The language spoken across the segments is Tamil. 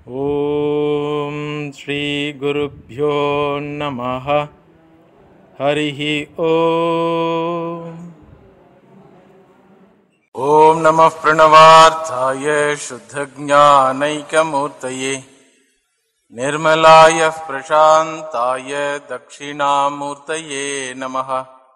ॐ श्रीगुरुभ्यो नमः हरिः ॐ ॐ नमः प्रणवार्थाय शुद्धज्ञानैकमूर्तये निर्मलाय प्रशान्ताय दक्षिणामूर्तये नमः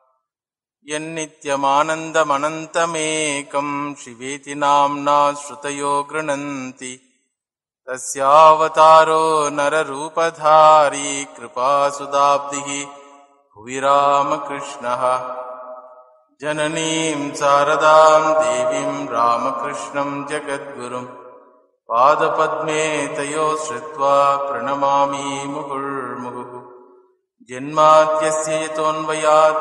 यन्नित्यमानन्दमनन्तमेकं शिवेति नाम्ना श्रुतयो गृह्णन्ति तस्यावतारो नररूपधारी कृपासुदाब्धिः भुवि रामकृष्णः जननीं शारदां देवीं रामकृष्णं जगद्गुरुम् पादपद्मे तयो श्रुत्वा प्रणमामि मुहुर्मुहुः जन्माद्यस्य यतोऽन्वयात्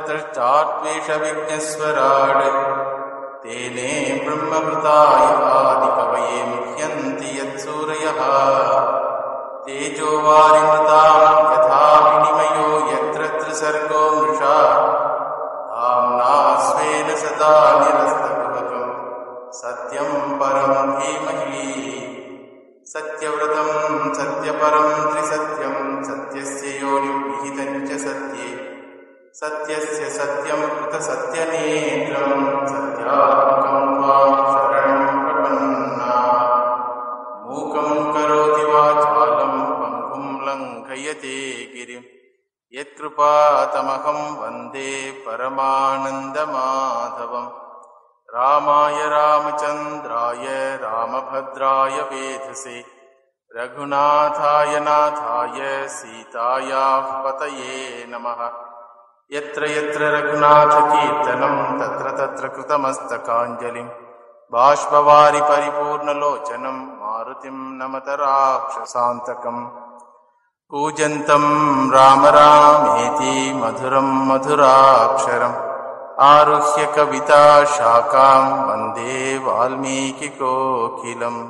इतरतश्चात्वेषविघ्नस्वराड् तेने ब्रह्मवृताय आदिकवये मुह्यन्ति यत्सूरयः तेजो वारिमृतां यथा विनिमयो यत्र त्रिसर्गो मृषा धाम्ना स्वेन सदा निरस्तकुहकम् सत्यं परं धीमहि सत्यव्रतं सत्यपरं त्रिसत्यं सत्यस्य योनिविहितं च सत्ये सत्यस्य सत्यं कृतसत्यनेत्रं सत्यात्मकं त्वां शरणं प्रपन्ना मूकं करोति वाचालं पङ्कुं लङ्घयते गिरिं यत्कृपातमहं वन्दे परमानन्दमाधवम् रामाय रामचन्द्राय रामभद्राय वेधसे रघुनाथाय नाथाय सीतायाः पतये नमः यत्र यत्र रघुनाथकीर्तनं तत्र तत्र कृतमस्तकाञ्जलिं बाष्पवारि परिपूर्णलोचनं मारुतिं नमत राक्षसान्तकम् कूजन्तं राम रामेति मधुरं मधुराक्षरम् आरुह्य कविता शाखां वन्दे वाल्मीकिकोकिलम्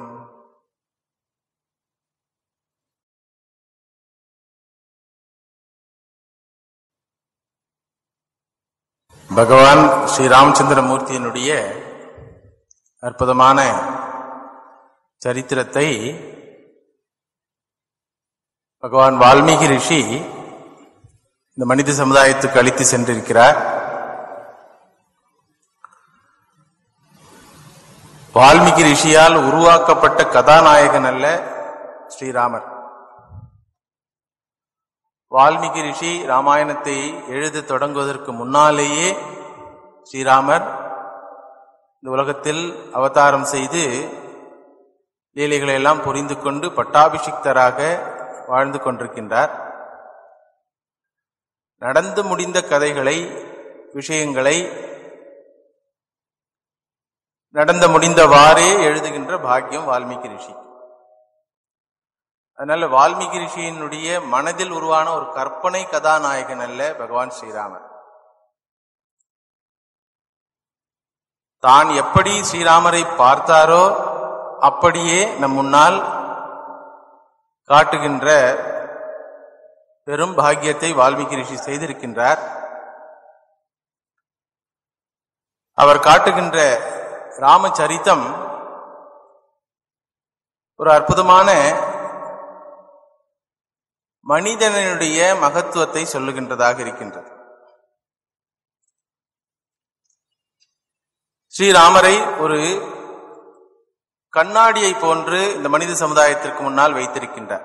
பகவான் ஸ்ரீ ராமச்சந்திரமூர்த்தியினுடைய அற்புதமான சரித்திரத்தை பகவான் வால்மீகி ரிஷி இந்த மனித சமுதாயத்துக்கு அளித்து சென்றிருக்கிறார் வால்மீகி ரிஷியால் உருவாக்கப்பட்ட கதாநாயகன் அல்ல ஸ்ரீராமர் வால்மீகி ரிஷி ராமாயணத்தை எழுத தொடங்குவதற்கு முன்னாலேயே ஸ்ரீராமர் இந்த உலகத்தில் அவதாரம் செய்து லீலைகளை எல்லாம் புரிந்து கொண்டு பட்டாபிஷிக்தராக வாழ்ந்து கொண்டிருக்கின்றார் நடந்து முடிந்த கதைகளை விஷயங்களை நடந்து முடிந்தவாறே எழுதுகின்ற பாக்கியம் வால்மீகி ரிஷி அதனால வால்மீகி ரிஷியினுடைய மனதில் உருவான ஒரு கற்பனை கதாநாயகன் அல்ல பகவான் ஸ்ரீராமர் தான் எப்படி ஸ்ரீராமரை பார்த்தாரோ அப்படியே நம் முன்னால் காட்டுகின்ற பெரும் பாக்கியத்தை வால்மீகி ரிஷி செய்திருக்கின்றார் அவர் காட்டுகின்ற ராமச்சரித்தம் ஒரு அற்புதமான மனிதனுடைய மகத்துவத்தை சொல்லுகின்றதாக இருக்கின்றது ஸ்ரீராமரை ஒரு கண்ணாடியை போன்று இந்த மனித சமுதாயத்திற்கு முன்னால் வைத்திருக்கின்றார்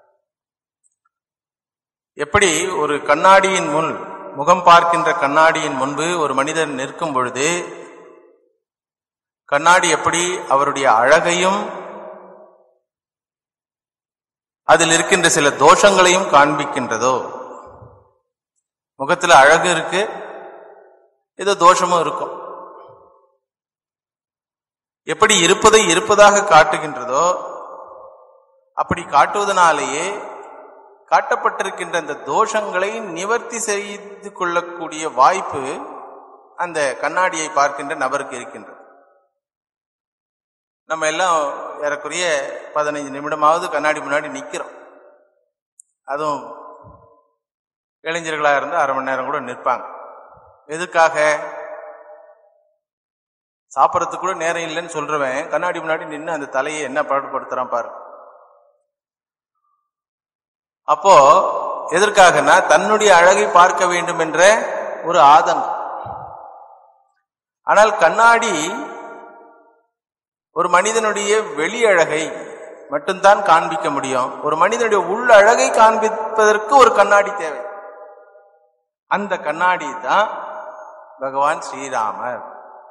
எப்படி ஒரு கண்ணாடியின் முன் முகம் பார்க்கின்ற கண்ணாடியின் முன்பு ஒரு மனிதன் நிற்கும் பொழுது கண்ணாடி எப்படி அவருடைய அழகையும் அதில் இருக்கின்ற சில தோஷங்களையும் காண்பிக்கின்றதோ முகத்துல அழகு இருக்கு ஏதோ தோஷமும் இருக்கும் எப்படி இருப்பதை இருப்பதாக காட்டுகின்றதோ அப்படி காட்டுவதனாலேயே காட்டப்பட்டிருக்கின்ற அந்த தோஷங்களை நிவர்த்தி செய்து கொள்ளக்கூடிய வாய்ப்பு அந்த கண்ணாடியை பார்க்கின்ற நபருக்கு இருக்கின்றது நம்ம எல்லாம் ஏறக்குறைய பதினைஞ்சு நிமிடமாவது கண்ணாடி முன்னாடி நிக்கிறோம் அதுவும் இளைஞர்களாக இருந்து அரை மணி நேரம் கூட நிற்பாங்க எதுக்காக சாப்பிட்றதுக்கு கூட நேரம் இல்லைன்னு சொல்றவன் கண்ணாடி முன்னாடி நின்று அந்த தலையை என்ன பாடுபடுத்துறான் பாரு அப்போ எதற்காகனா தன்னுடைய அழகை பார்க்க வேண்டும் என்ற ஒரு ஆதங்கம் ஆனால் கண்ணாடி ஒரு மனிதனுடைய வெளி அழகை மட்டும்தான் காண்பிக்க முடியும் ஒரு மனிதனுடைய உள் அழகை காண்பிப்பதற்கு ஒரு கண்ணாடி தேவை அந்த கண்ணாடி தான் பகவான் ஸ்ரீராமர்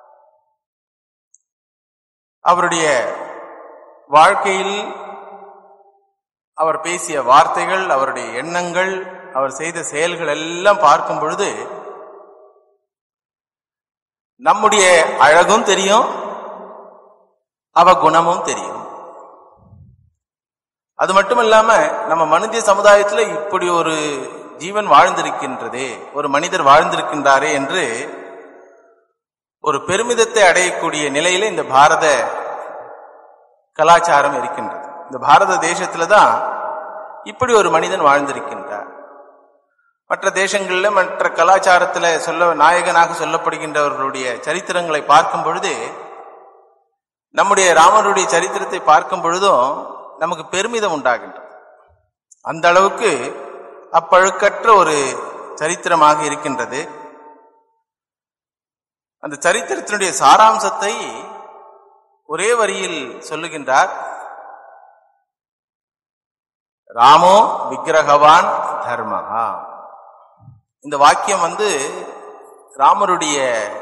அவருடைய வாழ்க்கையில் அவர் பேசிய வார்த்தைகள் அவருடைய எண்ணங்கள் அவர் செய்த செயல்கள் எல்லாம் பார்க்கும் பொழுது நம்முடைய அழகும் தெரியும் அவ குணமும் தெரியும் அது மட்டும் இல்லாம நம்ம மனித சமுதாயத்துல இப்படி ஒரு ஜீவன் வாழ்ந்திருக்கின்றதே ஒரு மனிதர் வாழ்ந்திருக்கின்றாரே என்று ஒரு பெருமிதத்தை அடையக்கூடிய நிலையில இந்த பாரத கலாச்சாரம் இருக்கின்றது இந்த பாரத தேசத்துல தான் இப்படி ஒரு மனிதன் வாழ்ந்திருக்கின்றார் மற்ற தேசங்களில் மற்ற கலாச்சாரத்துல சொல்ல நாயகனாக சொல்லப்படுகின்றவர்களுடைய சரித்திரங்களை பார்க்கும் பொழுது நம்முடைய ராமருடைய சரித்திரத்தை பார்க்கும் பொழுதும் நமக்கு பெருமிதம் உண்டாகின்றது அந்த அளவுக்கு அப்பழுக்கற்ற ஒரு சரித்திரமாக இருக்கின்றது அந்த சரித்திரத்தினுடைய சாராம்சத்தை ஒரே வரியில் சொல்லுகின்றார் ராமோ விக்கிரகவான் தர்மஹா இந்த வாக்கியம் வந்து ராமருடைய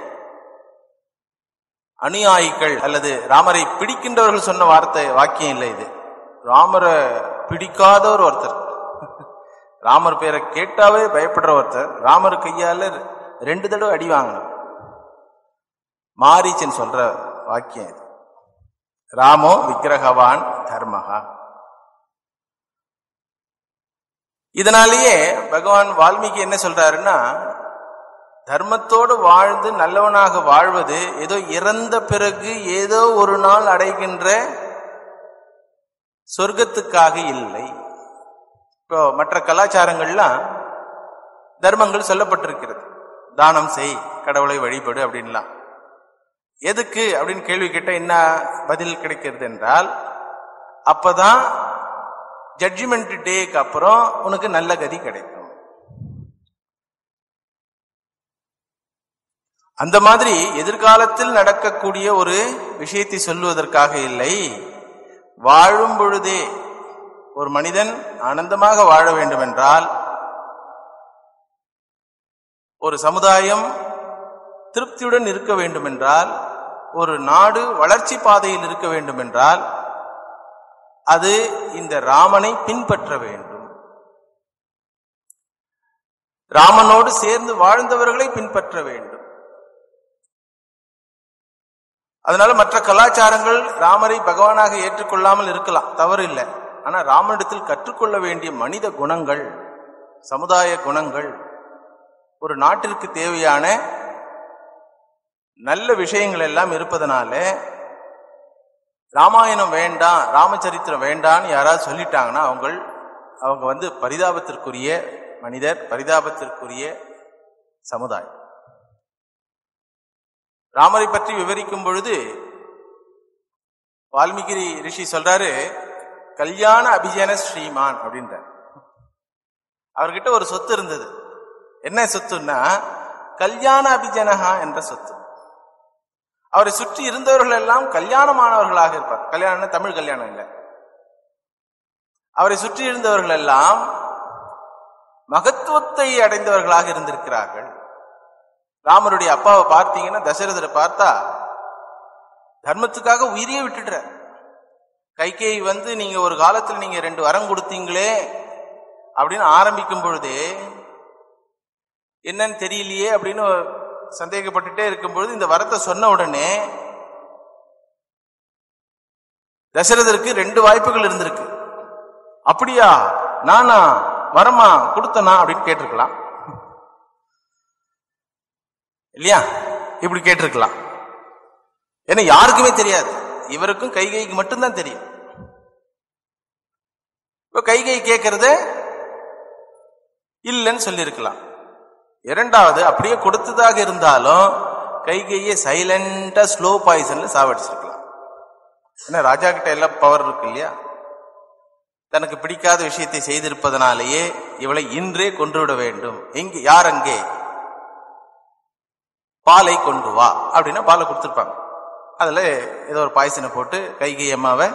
அனுயாயிகள் அல்லது ராமரை பிடிக்கின்றவர்கள் சொன்ன வார்த்தை வாக்கியம் இல்லை இது ராமரை பிடிக்காதவர் ஒருத்தர் ராமர் பேரை கேட்டாவே பயப்படுற ஒருத்தர் ராமர் கையால ரெண்டு தடவை அடி வாங்கணும் மாரீச்சன் சொல்ற வாக்கியம் இது ராமோ விக்கிரகவான் தர்மஹா இதனாலேயே பகவான் வால்மீகி என்ன சொல்றாருன்னா தர்மத்தோடு வாழ்ந்து நல்லவனாக வாழ்வது ஏதோ இறந்த பிறகு ஏதோ ஒரு நாள் அடைகின்ற சொர்க்கத்துக்காக இல்லை இப்போ மற்ற கலாச்சாரங்கள்லாம் தர்மங்கள் சொல்லப்பட்டிருக்கிறது தானம் செய் கடவுளை வழிபடு அப்படின்லாம் எதுக்கு அப்படின்னு கேள்வி கேட்ட என்ன பதில் கிடைக்கிறது என்றால் அப்பதான் ஜட்ஜ்மெண்ட் டேக்கு அப்புறம் உனக்கு நல்ல கதி கிடைக்கும் அந்த மாதிரி எதிர்காலத்தில் நடக்கக்கூடிய ஒரு விஷயத்தை சொல்லுவதற்காக இல்லை வாழும் பொழுதே ஒரு மனிதன் ஆனந்தமாக வாழ வேண்டும் என்றால் ஒரு சமுதாயம் திருப்தியுடன் இருக்க வேண்டும் என்றால் ஒரு நாடு வளர்ச்சி பாதையில் இருக்க வேண்டும் என்றால் அது இந்த ராமனை பின்பற்ற வேண்டும் ராமனோடு சேர்ந்து வாழ்ந்தவர்களை பின்பற்ற வேண்டும் அதனால மற்ற கலாச்சாரங்கள் ராமரை பகவானாக ஏற்றுக்கொள்ளாமல் இருக்கலாம் தவறு இல்லை ஆனா ராமனிடத்தில் கற்றுக்கொள்ள வேண்டிய மனித குணங்கள் சமுதாய குணங்கள் ஒரு நாட்டிற்கு தேவையான நல்ல விஷயங்கள் எல்லாம் இருப்பதனால ராமாயணம் வேண்டாம் ராமச்சரித்திரம் வேண்டான்னு யாராவது சொல்லிட்டாங்கன்னா அவங்க அவங்க வந்து பரிதாபத்திற்குரிய மனிதர் பரிதாபத்திற்குரிய சமுதாயம் ராமரை பற்றி விவரிக்கும் பொழுது வால்மீகி ரிஷி சொல்றாரு கல்யாண அபிஜன ஸ்ரீமான் அப்படின்ற அவர்கிட்ட ஒரு சொத்து இருந்தது என்ன சொத்துன்னா கல்யாண அபிஜனஹா என்ற சொத்து அவரை சுற்றி இருந்தவர்கள் எல்லாம் கல்யாணமானவர்களாக இருப்பார் கல்யாணம் தமிழ் கல்யாணம் இல்லை அவரை சுற்றி இருந்தவர்கள் எல்லாம் மகத்துவத்தை அடைந்தவர்களாக இருந்திருக்கிறார்கள் ராமருடைய அப்பாவை பார்த்தீங்கன்னா தசரதரை பார்த்தா தர்மத்துக்காக உயிரியே விட்டுடுற கைகேயி வந்து நீங்க ஒரு காலத்துல நீங்க ரெண்டு வரம் கொடுத்தீங்களே அப்படின்னு ஆரம்பிக்கும் பொழுதே என்னன்னு தெரியலையே அப்படின்னு சந்தேகப்பட்டுட்டே இருக்கும்பொழுது இந்த வரத்தை சொன்ன உடனே தசரதருக்கு ரெண்டு வாய்ப்புகள் இருந்திருக்கு அப்படியா நானா வரமா கொடுத்தனா அப்படின்னு கேட்டிருக்கலாம் இல்லையா இப்படி கேட்டிருக்கலாம் ஏன்னா யாருக்குமே தெரியாது இவருக்கும் கைகைக்கு மட்டும்தான் தெரியும் இப்ப கைகை கேட்கறது இல்லைன்னு சொல்லியிருக்கலாம் இரண்டாவது அப்படியே கொடுத்ததாக இருந்தாலும் கைகையை சைலண்டா ஸ்லோ பாய்சன்ல சாவடிச்சிருக்கலாம் ஏன்னா ராஜா கிட்ட எல்லாம் பவர் இருக்கு இல்லையா தனக்கு பிடிக்காத விஷயத்தை செய்திருப்பதனாலேயே இவளை இன்றே கொன்றுவிட வேண்டும் எங்கே யார் அங்கே பாலை கொண்டு வா அப்படின்னா பாலை கொடுத்துருப்பாங்க அதுல ஏதோ ஒரு பாயசனை போட்டு கைகை அம்மாவை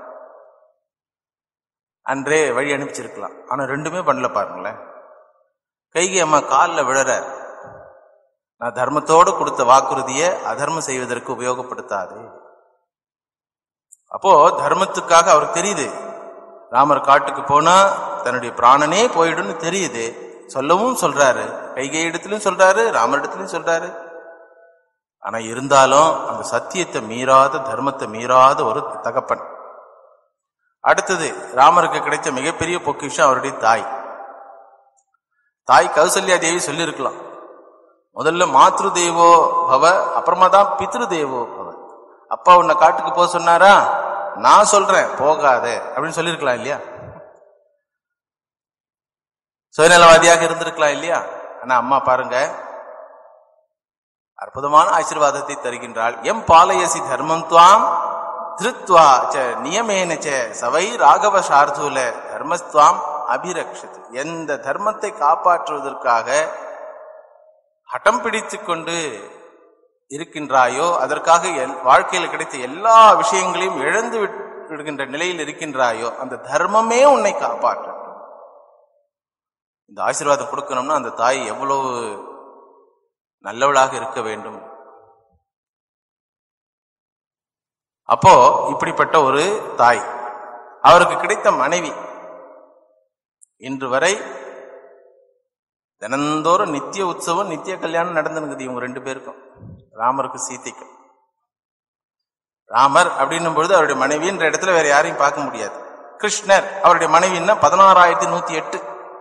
அன்றே வழி அனுப்பிச்சிருக்கலாம் ஆனா ரெண்டுமே பண்ணல பாருங்களேன் கைகை அம்மா காலில் விழறார் நான் தர்மத்தோடு கொடுத்த வாக்குறுதியை அதர்மம் செய்வதற்கு உபயோகப்படுத்தாது அப்போ தர்மத்துக்காக அவருக்கு தெரியுது ராமர் காட்டுக்கு போனா தன்னுடைய பிராணனே போயிடும்னு தெரியுது சொல்லவும் சொல்றாரு கைகை இடத்துலயும் சொல்றாரு ராமர் இடத்துலயும் சொல்றாரு ஆனா இருந்தாலும் அந்த சத்தியத்தை மீறாத தர்மத்தை மீறாத ஒரு தகப்பன் அடுத்தது ராமருக்கு கிடைத்த மிகப்பெரிய பொக்கிஷம் அவருடைய தாய் தாய் கௌசல்யா தேவி சொல்லியிருக்கலாம் முதல்ல மாத்ரு தேவோ பவ அப்புறமா தான் பித்ரு தேவோ பவ அப்பா உன்னை காட்டுக்கு போக சொன்னாரா நான் சொல்றேன் போகாத அப்படின்னு சொல்லியிருக்கலாம் இல்லையா சுயநலவாதியாக இருந்திருக்கலாம் இல்லையா ஆனா அம்மா பாருங்க அற்புதமான ஆசீர்வாதத்தை தருகின்றாள் எம் பாலயசி தர்மம் துவாம் திருத்வா ச நியமேன ச சவை ராகவ சார்தூல தர்மஸ்துவாம் அபிரக்ஷது எந்த தர்மத்தை காப்பாற்றுவதற்காக ஹட்டம் பிடித்து கொண்டு இருக்கின்றாயோ அதற்காக எல்- வாழ்க்கையில் கிடைத்த எல்லா விஷயங்களையும் இழந்து விட்- விடுகின்ற நிலையில் இருக்கின்றாயோ அந்த தர்மமே உன்னை காப்பாற்றட்டும் இந்த ஆசீர்வாதம் கொடுக்கணும்னா அந்த தாய் எவ்வளவு நல்லவளாக இருக்க வேண்டும் அப்போ இப்படிப்பட்ட ஒரு தாய் அவருக்கு கிடைத்த மனைவி இன்று வரை தினந்தோறும் நித்திய உற்சவம் நித்திய கல்யாணம் நடந்துனுக்குது இவங்க ரெண்டு பேருக்கும் ராமருக்கு சீதைக்கும் ராமர் அப்படின்னும் பொழுது அவருடைய மனைவின்ற இடத்துல வேற யாரையும் பார்க்க முடியாது கிருஷ்ணர் அவருடைய மனைவின்னா பதினாறாயிரத்தி நூத்தி எட்டு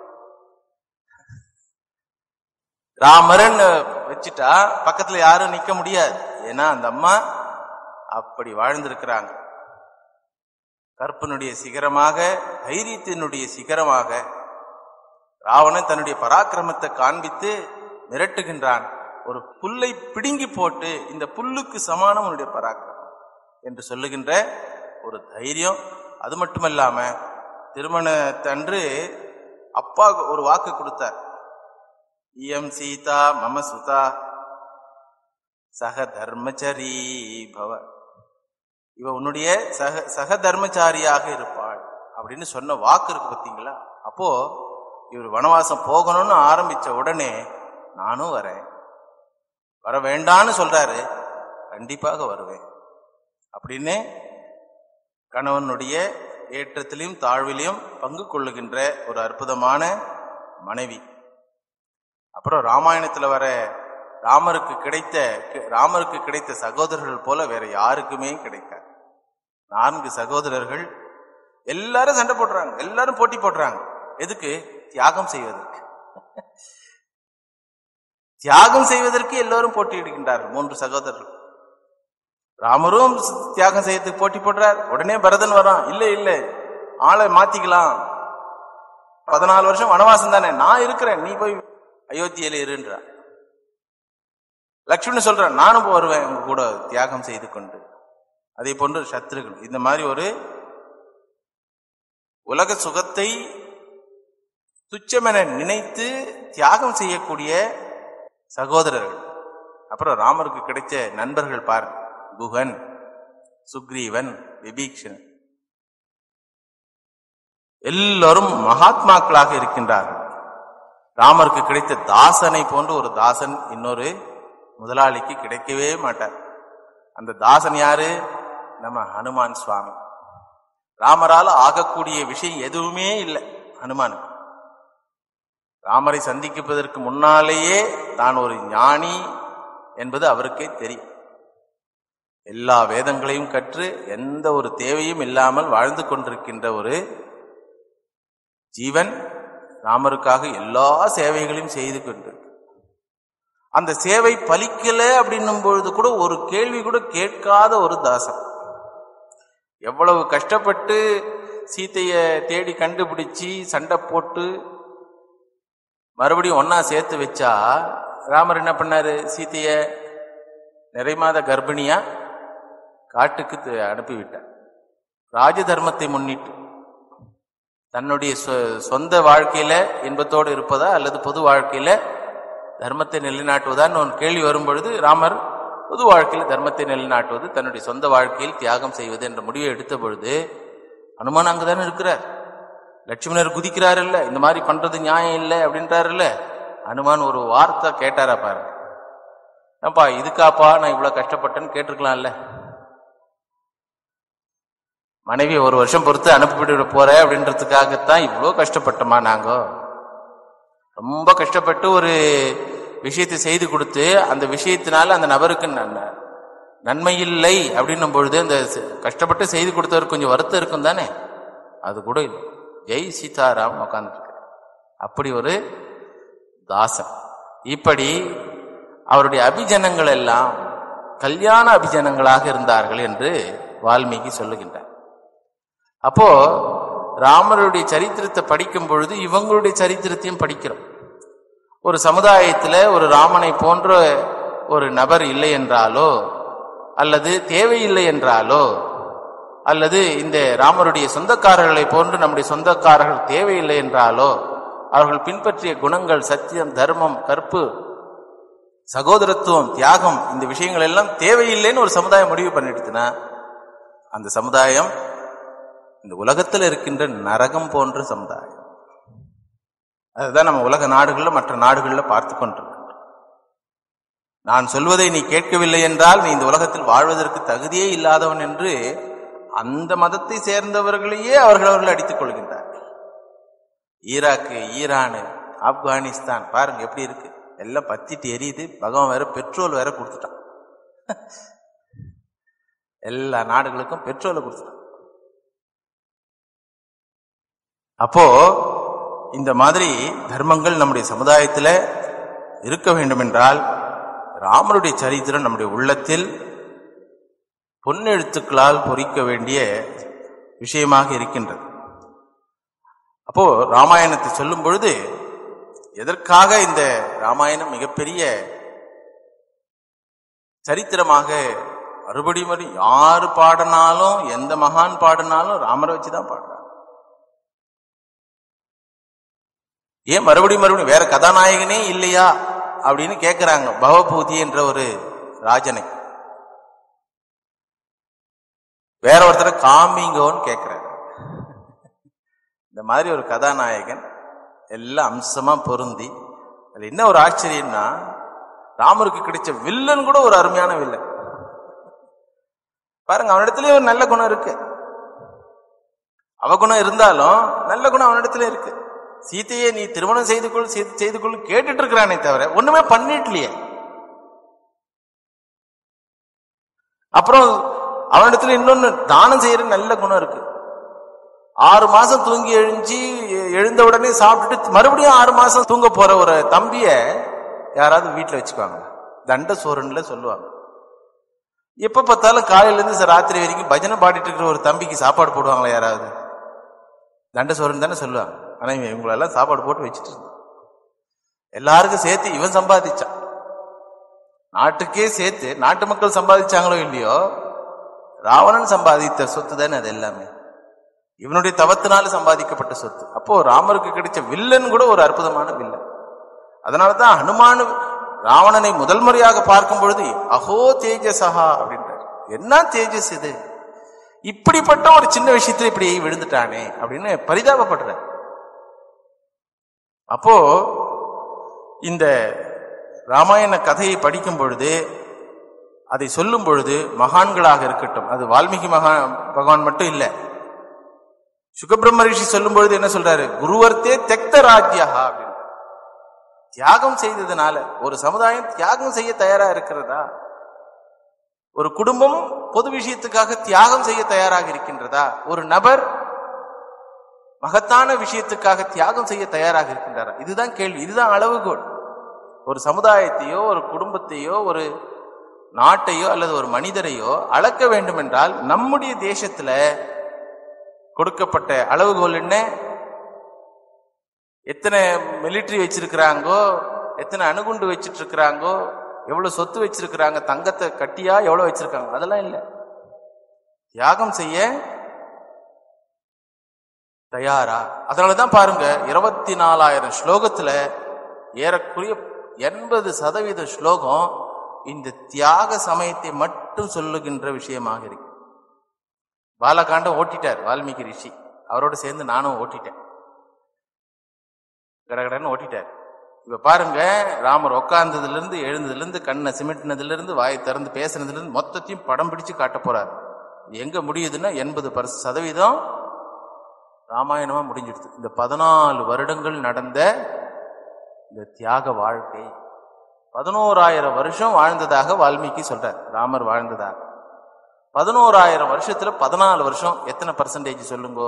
ராமர்ன்னு வச்சுட்டா பக்கத்துல யாரும் நிக்க முடியாது ஏன்னா அந்த அம்மா அப்படி வாழ்ந்திருக்கிறாங்க கற்பனுடைய சிகரமாக தைரியத்தினுடைய சிகரமாக ராவணன் தன்னுடைய பராக்கிரமத்தை காண்பித்து மிரட்டுகின்றான் ஒரு புல்லை பிடுங்கி போட்டு இந்த புல்லுக்கு சமானம் உன்னுடைய பராக்கிரமம் என்று சொல்லுகின்ற ஒரு தைரியம் அது மட்டுமல்லாம திருமணத்தன்று அப்பா ஒரு வாக்கு கொடுத்தார் இயம் சீதா மம சுதா சக தர்மச்சரி பவ இவ உன்னுடைய சக சக தர்மச்சாரியாக இருப்பாள் அப்படின்னு சொன்ன வாக்கு இருக்கு பார்த்தீங்களா அப்போ இவர் வனவாசம் போகணும்னு ஆரம்பிச்ச உடனே நானும் வரேன் வர வேண்டான்னு சொல்றாரு கண்டிப்பாக வருவேன் அப்படின்னு கணவனுடைய ஏற்றத்திலையும் தாழ்விலையும் பங்கு கொள்ளுகின்ற ஒரு அற்புதமான மனைவி அப்புறம் ராமாயணத்துல வர ராமருக்கு கிடைத்த ராமருக்கு கிடைத்த சகோதரர்கள் போல வேற யாருக்குமே கிடைக்காது நான்கு சகோதரர்கள் எல்லாரும் சண்டை போடுறாங்க எல்லாரும் போட்டி போடுறாங்க எதுக்கு தியாகம் செய்வதற்கு தியாகம் செய்வதற்கு எல்லோரும் போட்டியிடுகின்றார்கள் மூன்று சகோதரர்கள் ராமரும் தியாகம் செய்யறதுக்கு போட்டி போடுறார் உடனே பரதன் வரான் இல்ல இல்ல ஆளை மாத்திக்கலாம் பதினாலு வருஷம் வனவாசம் தானே நான் இருக்கிறேன் நீ போய் அயோத்தியில இருன்றா லக்ஷ்மணன் சொல்றான் நானும் வருவேன் உங்க கூட தியாகம் செய்து கொண்டு அதே போன்று சத்ருகள் இந்த மாதிரி ஒரு உலக சுகத்தை துச்சமென நினைத்து தியாகம் செய்யக்கூடிய சகோதரர்கள் அப்புறம் ராமருக்கு கிடைச்ச நண்பர்கள் பார் குகன் சுக்ரீவன் விபீக்ஷன் எல்லோரும் மகாத்மாக்களாக இருக்கின்றார்கள் ராமருக்கு கிடைத்த தாசனை போன்று ஒரு தாசன் இன்னொரு முதலாளிக்கு கிடைக்கவே மாட்டார் அந்த தாசன் யாரு நம்ம ஹனுமான் சுவாமி ராமரால் ஆகக்கூடிய விஷயம் எதுவுமே இல்லை ஹனுமானுக்கு ராமரை சந்திப்பதற்கு முன்னாலேயே தான் ஒரு ஞானி என்பது அவருக்கே தெரியும் எல்லா வேதங்களையும் கற்று எந்த ஒரு தேவையும் இல்லாமல் வாழ்ந்து கொண்டிருக்கின்ற ஒரு ஜீவன் ராமருக்காக எல்லா சேவைகளையும் செய்து கொண்டு அந்த சேவை பலிக்கல அப்படின்னும் பொழுது கூட ஒரு கேள்வி கூட கேட்காத ஒரு தாசன் எவ்வளவு கஷ்டப்பட்டு சீத்தைய தேடி கண்டுபிடிச்சு சண்டை போட்டு மறுபடியும் ஒன்னா சேர்த்து வச்சா ராமர் என்ன பண்ணாரு சீத்தைய நிறைமாத கர்ப்பிணியா காட்டுக்கு து- அனுப்பிவிட்டார் ராஜ தர்மத்தை முன்னிட்டு தன்னுடைய சொ- சொந்த வாழ்க்கையில இன்பத்தோடு இருப்பதா அல்லது பொது வாழ்க்கையில தர்மத்தை நிலைநாட்டுவதான்னு ஒரு கேள்வி வரும் பொழுது ராமர் பொது வாழ்க்கையில் தர்மத்தை நிலைநாட்டுவது தன்னுடைய சொந்த வாழ்க்கையில் தியாகம் செய்வது என்ற முடிவை எடுத்த பொழுது அனுமான் அங்கதானே இருக்கிறார் லட்சுமணர் குதிக்கிறார் இல்ல இந்த மாதிரி பண்றது நியாயம் இல்லை அப்படின்றாரு இல்ல அனுமான் ஒரு வார்த்தை கேட்டாரா பாருங்க ஏப்பா இதுக்காப்பா நான் இவ்வளவு கஷ்டப்பட்டேன்னு கேட்டிருக்கலாம்ல மனைவி ஒரு வருஷம் பொறுத்து அனுப்பிவிட போற அப்படின்றதுக்காகத்தான் இவ்வளோ கஷ்டப்பட்டோமா நாங்க ரொம்ப கஷ்டப்பட்டு ஒரு விஷயத்தை செய்து கொடுத்து அந்த விஷயத்தினால அந்த நபருக்கு நன்- நன்மை இல்லை அப்படின்னும் பொழுது அந்த செ- கஷ்டப்பட்டு செய்து கொடுத்தவருக்கு கொஞ்சம் வருத்தம் இருக்கும் தானே அது கூட இல்லை ஜெய் சீதாராம் உட்காந்துருக்கு அப்படி ஒரு தாசன் இப்படி அவருடைய அபிஜனங்கள் எல்லாம் கல்யாண அபிஜனங்களாக இருந்தார்கள் என்று வால்மீகி சொல்லுகின்றார் அப்போ ராமருடைய சரித்திரத்தை படிக்கும் பொழுது இவங்களுடைய சரித்திரத்தையும் படிக்கிறோம் ஒரு சமுதாயத்தில் ஒரு ராமனை போன்ற ஒரு நபர் இல்லை என்றாலோ அல்லது தேவையில்லை என்றாலோ அல்லது இந்த ராமருடைய சொந்தக்காரர்களை போன்று நம்முடைய சொந்தக்காரர்கள் தேவையில்லை என்றாலோ அவர்கள் பின்பற்றிய குணங்கள் சத்தியம் தர்மம் கற்பு சகோதரத்துவம் தியாகம் இந்த விஷயங்கள் எல்லாம் தேவையில்லைன்னு ஒரு சமுதாயம் முடிவு பண்ணிடுச்சுன்னா அந்த சமுதாயம் இந்த உலகத்தில் இருக்கின்ற நரகம் போன்ற சமுதாயம் அதுதான் நம்ம உலக நாடுகளில் மற்ற நாடுகளில் பார்த்து கொண்டிருக்கிறோம் நான் சொல்வதை நீ கேட்கவில்லை என்றால் நீ இந்த உலகத்தில் வாழ்வதற்கு தகுதியே இல்லாதவன் என்று அந்த மதத்தை சேர்ந்தவர்களையே அவர்கள் அவர்கள் அடித்துக் கொள்கின்றார்கள் ஈராக்கு ஈரானு ஆப்கானிஸ்தான் பாருங்க எப்படி இருக்கு எல்லாம் பத்திட்டு எரியுது பகவான் வேற பெட்ரோல் வேற கொடுத்துட்டான் எல்லா நாடுகளுக்கும் பெட்ரோலை கொடுத்துட்டான் அப்போ இந்த மாதிரி தர்மங்கள் நம்முடைய சமுதாயத்தில் இருக்க வேண்டும் என்றால் ராமருடைய சரித்திரம் நம்முடைய உள்ளத்தில் பொன்னெழுத்துக்களால் பொறிக்க வேண்டிய விஷயமாக இருக்கின்றது அப்போ ராமாயணத்தை சொல்லும் பொழுது எதற்காக இந்த ராமாயணம் மிகப்பெரிய சரித்திரமாக மறுபடி மறு யாரு பாடினாலும் எந்த மகான் பாடினாலும் ராமரை வச்சுதான் பாடுறாங்க ஏன் மறுபடியும் மறுபடியும் வேற கதாநாயகனே இல்லையா அப்படின்னு கேட்கிறாங்க பவபூதி என்ற ஒரு ராஜனை வேற ஒருத்தரை காமிங்கோன்னு கேட்கிறாரு இந்த மாதிரி ஒரு கதாநாயகன் எல்லாம் அம்சமா பொருந்தி அதுல என்ன ஒரு ஆச்சரியம்னா ராமருக்கு கிடைச்ச வில்லன் கூட ஒரு அருமையான வில்லன் பாருங்க அவனிடத்துலயே ஒரு நல்ல குணம் இருக்கு அவகுணம் இருந்தாலும் நல்ல குணம் அவனிடத்துல இருக்கு சீதையை நீ திருமணம் செய்து கொள் செய்து செய்து கொள் கேட்டுட்டு இருக்கிறானே தவிர ஒண்ணுமே பண்ணிட்டலையே அப்புறம் அவனிடத்துல இன்னொன்னு தானம் செய்யற நல்ல குணம் இருக்கு ஆறு மாசம் தூங்கி எழுஞ்சி எழுந்த உடனே சாப்பிட்டுட்டு மறுபடியும் ஆறு மாசம் தூங்க போற ஒரு தம்பிய யாராவது வீட்டுல வச்சுக்குவாங்க தண்ட சோறுன்னுல சொல்லுவாங்க எப்ப பார்த்தாலும் காலையில இருந்து ச- ராத்திரி வரைக்கும் பஜனை பாடிட்டு இருக்கிற ஒரு தம்பிக்கு சாப்பாடு போடுவாங்களா யாராவது தண்ட சோறுன்னு தானே சொல்லுவாங்க ஆனா இவன் இவங்களெல்லாம் சாப்பாடு போட்டு வச்சுட்டு இருந்தான் எல்லாருக்கும் சேர்த்து இவன் சம்பாதிச்சான் நாட்டுக்கே சேர்த்து நாட்டு மக்கள் சம்பாதிச்சாங்களோ இல்லையோ ராவணன் சம்பாதித்த சொத்து தானே அது எல்லாமே இவனுடைய தவத்தினால சம்பாதிக்கப்பட்ட சொத்து அப்போ ராமருக்கு கிடைச்ச வில்லன் கூட ஒரு அற்புதமான வில்லன் அதனாலதான் ஹனுமான் ராவணனை முதல் முறையாக பார்க்கும் பொழுது அஹோ தேஜசஹா அப்படின்றார் என்ன தேஜஸ் இது இப்படிப்பட்ட ஒரு சின்ன விஷயத்துல இப்படி விழுந்துட்டானே அப்படின்னு பரிதாபப்படுறார் அப்போ இந்த ராமாயண கதையை படிக்கும் பொழுது அதை சொல்லும் பொழுது மகான்களாக இருக்கட்டும் அது வால்மீகி மகா பகவான் மட்டும் இல்லை சுகபிரம்ம ரிஷி சொல்லும் பொழுது என்ன சொல்றாரு குருவர்த்தே தெக்த ராஜ்யா அப்படின்னு தியாகம் செய்ததுனால ஒரு சமுதாயம் தியாகம் செய்ய தயாரா இருக்கிறதா ஒரு குடும்பம் பொது விஷயத்துக்காக தியாகம் செய்ய தயாராக இருக்கின்றதா ஒரு நபர் மகத்தான விஷயத்துக்காக தியாகம் செய்ய தயாராக இருக்கின்றாரா இதுதான் கேள்வி இதுதான் அளவுகோல் ஒரு சமுதாயத்தையோ ஒரு குடும்பத்தையோ ஒரு நாட்டையோ அல்லது ஒரு மனிதரையோ அளக்க வேண்டும் என்றால் நம்முடைய தேசத்துல கொடுக்கப்பட்ட அளவுகோல் என்ன எத்தனை மிலிட்டரி வச்சிருக்கிறாங்கோ எத்தனை அணுகுண்டு வச்சிட்டு இருக்கிறாங்கோ எவ்வளவு சொத்து வச்சிருக்கிறாங்க தங்கத்தை கட்டியா எவ்வளவு வச்சிருக்காங்க அதெல்லாம் இல்லை தியாகம் செய்ய தயாரா அதனாலதான் பாருங்க இருபத்தி நாலாயிரம் ஸ்லோகத்துல ஏறக்குறைய எண்பது சதவீத ஸ்லோகம் இந்த தியாக சமயத்தை மட்டும் சொல்லுகின்ற விஷயமாக இருக்கு பாலகாண்டம் ஓட்டிட்டார் வால்மீகி ரிஷி அவரோட சேர்ந்து நானும் ஓட்டிட்டேன் கடகடன்னு ஓட்டிட்டார் இப்ப பாருங்க ராமர் உட்கார்ந்ததுல இருந்து எழுந்ததுல இருந்து கண்ணை சிமிட்டினதுல இருந்து வாயை திறந்து பேசுனதுல இருந்து மொத்தத்தையும் படம் பிடிச்சு காட்ட போறார் இது எங்க முடியுதுன்னா எண்பது பர்ச சதவீதம் ராமாயணமா முடிஞ்சிடுது இந்த பதினாலு வருடங்கள் நடந்த இந்த தியாக வாழ்க்கை பதினோராயிரம் வருஷம் வாழ்ந்ததாக வால்மீகி சொல்றார் ராமர் வாழ்ந்ததாக பதினோராயிரம் வருஷத்துல பதினாலு வருஷம் எத்தனை பர்சன்டேஜ் சொல்லுங்க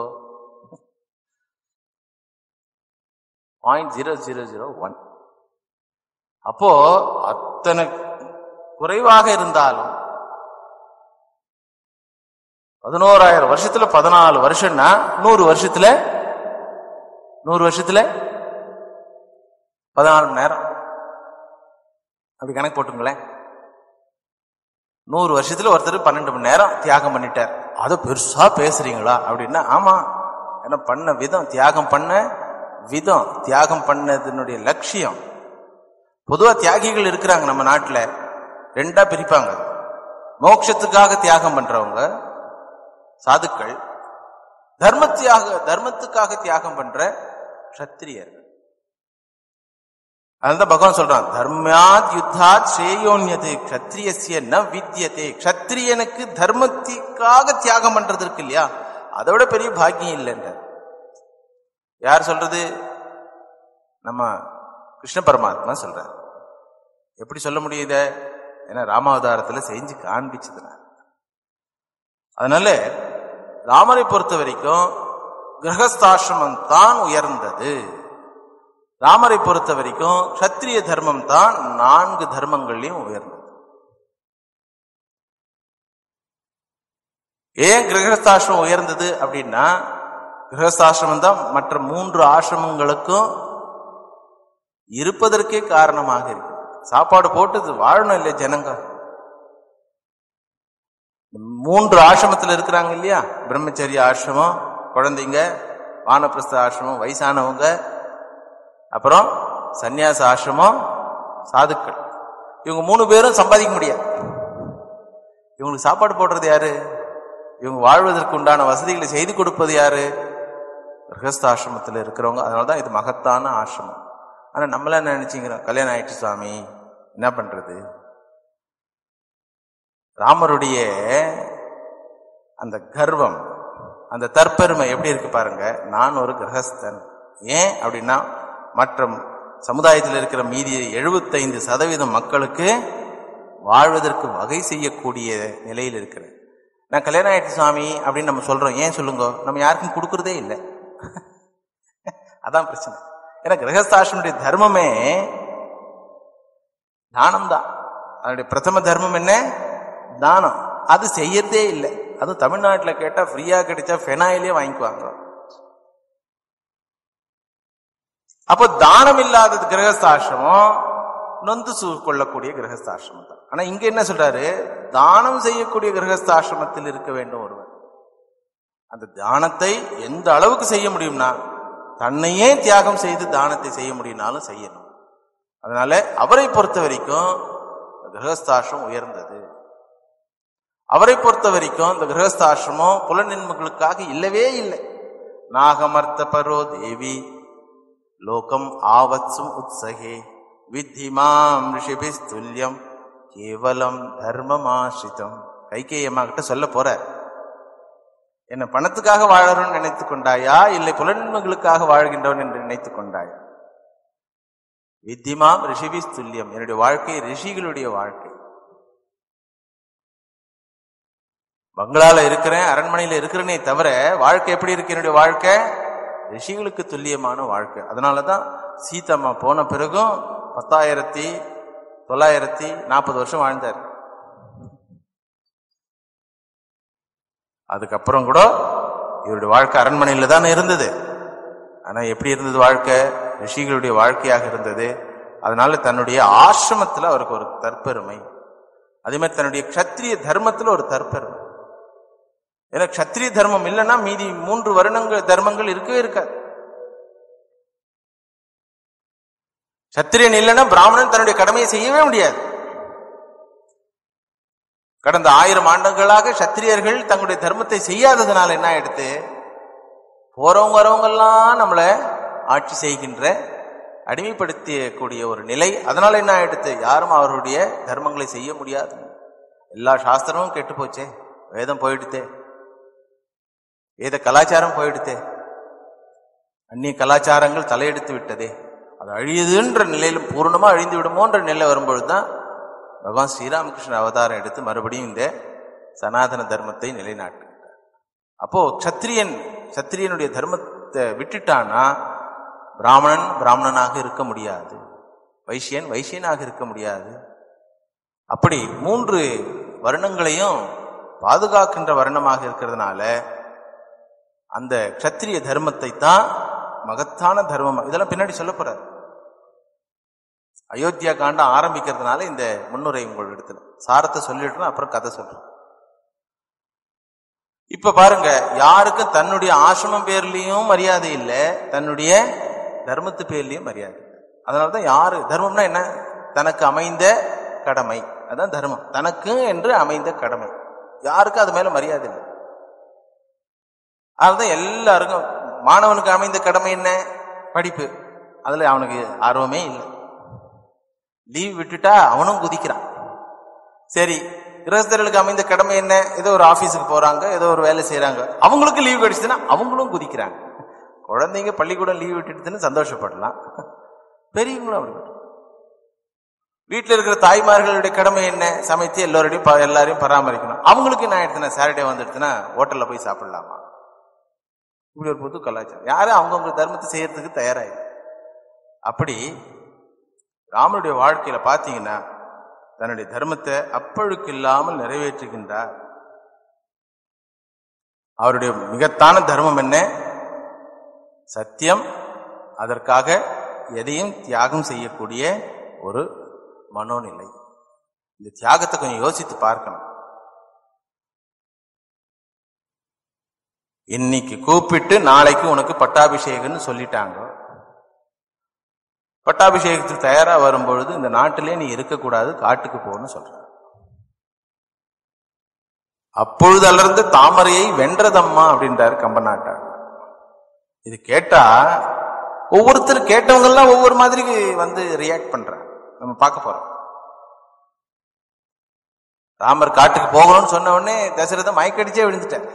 point zero zero zero one அப்போ அத்தனை குறைவாக இருந்தாலும் பதினோராயிரம் வருஷத்துல பதினாலு வருஷம்னா நூறு வருஷத்துல நூறு வருஷத்துல பதினாலு மணி நேரம் அப்படி கணக்கு போட்டுங்களேன் நூறு வருஷத்துல ஒருத்தர் பன்னெண்டு மணி நேரம் தியாகம் பண்ணிட்டார் அதை பெருசா பேசுறீங்களா அப்படின்னா ஆமா ஏன்னா பண்ண விதம் தியாகம் பண்ண விதம் தியாகம் பண்ணதனுடைய லட்சியம் பொதுவா தியாகிகள் இருக்கிறாங்க நம்ம நாட்டுல ரெண்டா பிரிப்பாங்க மோட்சத்துக்காக தியாகம் பண்றவங்க சாதுக்கள் தர்ம தியாக தர்மத்துக்காக தியாகம் பண்ற க்ஷத்திரியர்கள் அதுதான் பகவான் சொல்றான் தர்மாத் யுத்தாத் ஸ்ரேயோன்யது க்ஷத்ரியசிய ந வித்யதே க்ஷத்ரியனுக்கு தர்மத்திற்காக தியாகம் பண்றது இருக்கு இல்லையா அதை விட பெரிய பாக்கியம் இல்லைன்ற யார் சொல்றது நம்ம கிருஷ்ண பரமாத்மா சொல்றார் எப்படி சொல்ல முடியுத ஏன்னா ராமாவதாரத்துல செஞ்சு காண்பிச்சதுனால அதனால ராமரை பொறுத்த வரைக்கும் கிரகஸ்தாசிரமம் தான் உயர்ந்தது ராமரை பொறுத்த வரைக்கும் சத்திரிய தர்மம் தான் நான்கு தர்மங்கள்லையும் உயர்ந்தது ஏன் கிரகஸ்தாசிரமம் உயர்ந்தது அப்படின்னா கிரகஸ்தாசிரமம் தான் மற்ற மூன்று ஆசிரமங்களுக்கும் இருப்பதற்கே காரணமாக இருக்கு சாப்பாடு போட்டு வாழணும் இல்லையா ஜனங்க மூன்று ஆசிரமத்தில் இருக்கிறாங்க இல்லையா பிரம்மச்சரிய ஆசிரமம் குழந்தைங்க வானப்பிரஸ்த ஆசிரமம் வயசானவங்க அப்புறம் சந்நியாச ஆசிரமம் சாதுக்கள் இவங்க மூணு பேரும் சம்பாதிக்க முடியாது இவங்களுக்கு சாப்பாடு போடுறது யாரு இவங்க வாழ்வதற்கு உண்டான வசதிகளை செய்து கொடுப்பது யாரு கிரகஸ்தாசிரமத்தில் இருக்கிறவங்க அதனால தான் இது மகத்தான ஆசிரமம் ஆனால் நம்மள என்ன நினைச்சுக்கிறோம் கல்யாணம் ஆயிடுச்சு சுவாமி என்ன பண்றது ராமருடைய அந்த கர்வம் அந்த தற்பெருமை எப்படி இருக்கு பாருங்க நான் ஒரு கிரகஸ்தன் ஏன் அப்படின்னா மற்ற சமுதாயத்தில் இருக்கிற மீதி எழுபத்தைந்து சதவீதம் மக்களுக்கு வாழ்வதற்கு வகை செய்யக்கூடிய நிலையில் இருக்கிறேன் நான் கல்யாணம் ஆயிடுச்சு சுவாமி அப்படின்னு நம்ம சொல்றோம் ஏன் சொல்லுங்க நம்ம யாருக்கும் கொடுக்கறதே இல்லை அதான் பிரச்சனை ஏன்னா கிரகஸ்தாசனுடைய தர்மமே தானம் தான் அதனுடைய பிரதம தர்மம் என்ன தானம் அது செய்யறதே இல்லை அதுவும் தமிழ்நாட்டில் கேட்டா ஃப்ரீயா கிடைச்சா ஃபெனாயிலே வாங்கிக்குவாங்க அப்போ தானம் இல்லாதது கிரகஸ்தாசிரமம் நொந்து சூ கொள்ளக்கூடிய கிரகஸ்தாசிரமம் தான் ஆனா இங்க என்ன சொல்றாரு தானம் செய்யக்கூடிய கிரகஸ்தாசிரமத்தில் இருக்க வேண்டும் ஒருவர் அந்த தானத்தை எந்த அளவுக்கு செய்ய முடியும்னா தன்னையே தியாகம் செய்து தானத்தை செய்ய முடியும்னாலும் செய்யணும் அதனால அவரை பொறுத்த வரைக்கும் கிரகஸ்தாசிரமம் உயர்ந்தது அவரை பொறுத்த வரைக்கும் இந்த கிரகஸ்தாசிரமம் புலனின்மைகளுக்காக இல்லவே இல்லை நாகமர்த்த பரோ தேவி லோகம் ஆவத்சும் உத்சகே வித்தி மாம் ரிஷிபிஸ்துல்யம் கேவலம் தர்மமாசிரிதம் கைகேயம்மா கிட்ட சொல்ல போற என்ன பணத்துக்காக வாழறோம்னு நினைத்து கொண்டாயா இல்லை புலன்மைகளுக்காக வாழ்கின்றவன் என்று நினைத்து கொண்டாயா வித்திமாம் ரிஷிபிஸ் துல்லியம் என்னுடைய வாழ்க்கை ரிஷிகளுடைய வாழ்க்கை பங்களால இருக்கிறேன் அரண்மனையில இருக்கிறேனே தவிர வாழ்க்கை எப்படி இருக்கு என்னுடைய வாழ்க்கை ரிஷிகளுக்கு துல்லியமான வாழ்க்கை அதனாலதான் சீதம்மா போன பிறகும் பத்தாயிரத்தி தொள்ளாயிரத்தி நாற்பது வருஷம் வாழ்ந்தார் அதுக்கப்புறம் கூட இவருடைய வாழ்க்கை அரண்மனையில தானே இருந்தது ஆனா எப்படி இருந்தது வாழ்க்கை ரிஷிகளுடைய வாழ்க்கையாக இருந்தது அதனால தன்னுடைய ஆசிரமத்துல அவருக்கு ஒரு தற்பெருமை அதே மாதிரி தன்னுடைய க்ஷத்திரிய தர்மத்துல ஒரு தற்பெருமை ஏன்னா க்ஷத்ரிய தர்மம் இல்லைன்னா மீதி மூன்று வருணங்கள் தர்மங்கள் இருக்கவே இருக்காது சத்திரியன் இல்லைன்னா பிராமணன் தன்னுடைய கடமையை செய்யவே முடியாது கடந்த ஆயிரம் ஆண்டுகளாக சத்திரியர்கள் தங்களுடைய தர்மத்தை செய்யாததுனால என்ன ஆயிடுத்து போறவங்க வரவங்க எல்லாம் நம்மளை ஆட்சி செய்கின்ற அடிமைப்படுத்தக்கூடிய ஒரு நிலை அதனால என்ன ஆயிடுத்து யாரும் அவருடைய தர்மங்களை செய்ய முடியாது எல்லா சாஸ்திரமும் கெட்டு போச்சே வேதம் போயிடுத்தே வேத கலாச்சாரம் போயிடுத்தே அந்நிய கலாச்சாரங்கள் தலையெடுத்து விட்டதே அது அழியுதுன்ற நிலையில பூர்ணமா அழிந்து விடுமோன்ற நிலை வரும்பொழுது தான் பகவான் ஸ்ரீராமகிருஷ்ண அவதாரம் எடுத்து மறுபடியும் இந்த சனாதன தர்மத்தை நிலைநாட்டுகிறார் அப்போ சத்திரியன் சத்திரியனுடைய தர்மத்தை விட்டுட்டானா பிராமணன் பிராமணனாக இருக்க முடியாது வைசியன் வைசியனாக இருக்க முடியாது அப்படி மூன்று வருணங்களையும் பாதுகாக்கின்ற வருணமாக இருக்கிறதுனால அந்த க்ஷத்திரிய தர்மத்தை தான் மகத்தான தர்மம் இதெல்லாம் பின்னாடி சொல்ல போறாரு அயோத்தியா காண்டம் ஆரம்பிக்கிறதுனால இந்த முன்னுரை உங்கள் இடத்துல சாரத்தை சொல்லிட்டு அப்புறம் கதை சொல்றேன் இப்ப பாருங்க யாருக்கும் தன்னுடைய ஆசிரமம் பேர்லயும் மரியாதை இல்லை தன்னுடைய தர்மத்து பேர்லயும் மரியாதை இல்லை அதனாலதான் யாரு தர்மம்னா என்ன தனக்கு அமைந்த கடமை அதான் தர்மம் தனக்கு என்று அமைந்த கடமை யாருக்கும் அது மேல மரியாதை இல்லை அதனால்தான் எல்லாருக்கும் மாணவனுக்கு அமைந்த கடமை என்ன படிப்பு அதுல அவனுக்கு ஆர்வமே இல்லை லீவ் விட்டுட்டா அவனும் குதிக்கிறான் சரி கிரகஸ்தர்களுக்கு அமைந்த கடமை என்ன ஏதோ ஒரு ஆபீஸுக்கு போறாங்க ஏதோ ஒரு வேலை செய்யறாங்க அவங்களுக்கு லீவ் கிடைச்சதுன்னா அவங்களும் குதிக்கிறாங்க குழந்தைங்க பள்ளிக்கூடம் லீவ் விட்டுட்டுன்னு சந்தோஷப்படலாம் பெரியவங்களும் அப்படி வீட்டில் இருக்கிற தாய்மார்களுடைய கடமை என்ன சமைத்து எல்லோருடையும் ப- எல்லாரையும் பராமரிக்கணும் அவங்களுக்கு என்ன ஆயிடுச்சுன்னா சாட்டர்டே வந்துடுச்சுன்னா ஹோட்டல்ல போய் சாப்பிடலாமா இப்படி ஒரு புது கலாச்சாரம் யாரும் அவங்கவுங்க தர்மத்தை செய்யறதுக்கு தயாராயிரு அப்படி ராமனுடைய வாழ்க்கையில பாத்தீங்கன்னா தன்னுடைய தர்மத்தை அப்பழுக்கு இல்லாமல் நிறைவேற்றுகின்றார் அவருடைய மிகத்தான தர்மம் என்ன சத்தியம் அதற்காக எதையும் தியாகம் செய்யக்கூடிய ஒரு மனோநிலை இந்த தியாகத்தை கொஞ்சம் யோசித்து பார்க்கணும் இன்னைக்கு கூப்பிட்டு நாளைக்கு உனக்கு பட்டாபிஷேகம்னு சொல்லிட்டாங்க பட்டாபிஷேகத்துக்கு தயாரா வரும்பொழுது இந்த நாட்டிலே நீ இருக்கக்கூடாது காட்டுக்கு போன்னு சொல்ற அப்பொழுது அலர்ந்த தாமரையை வென்றதம்மா அப்படின்றாரு கம்பநாட்டார் இது கேட்டா ஒவ்வொருத்தர் கேட்டவங்க எல்லாம் ஒவ்வொரு மாதிரி வந்து ரியாக்ட் பண்றாங்க நம்ம பார்க்க போறோம் ராமர் காட்டுக்கு போகணும்னு சொன்ன உடனே தசரதன் மயக்கடிச்சே விழுந்துட்டார்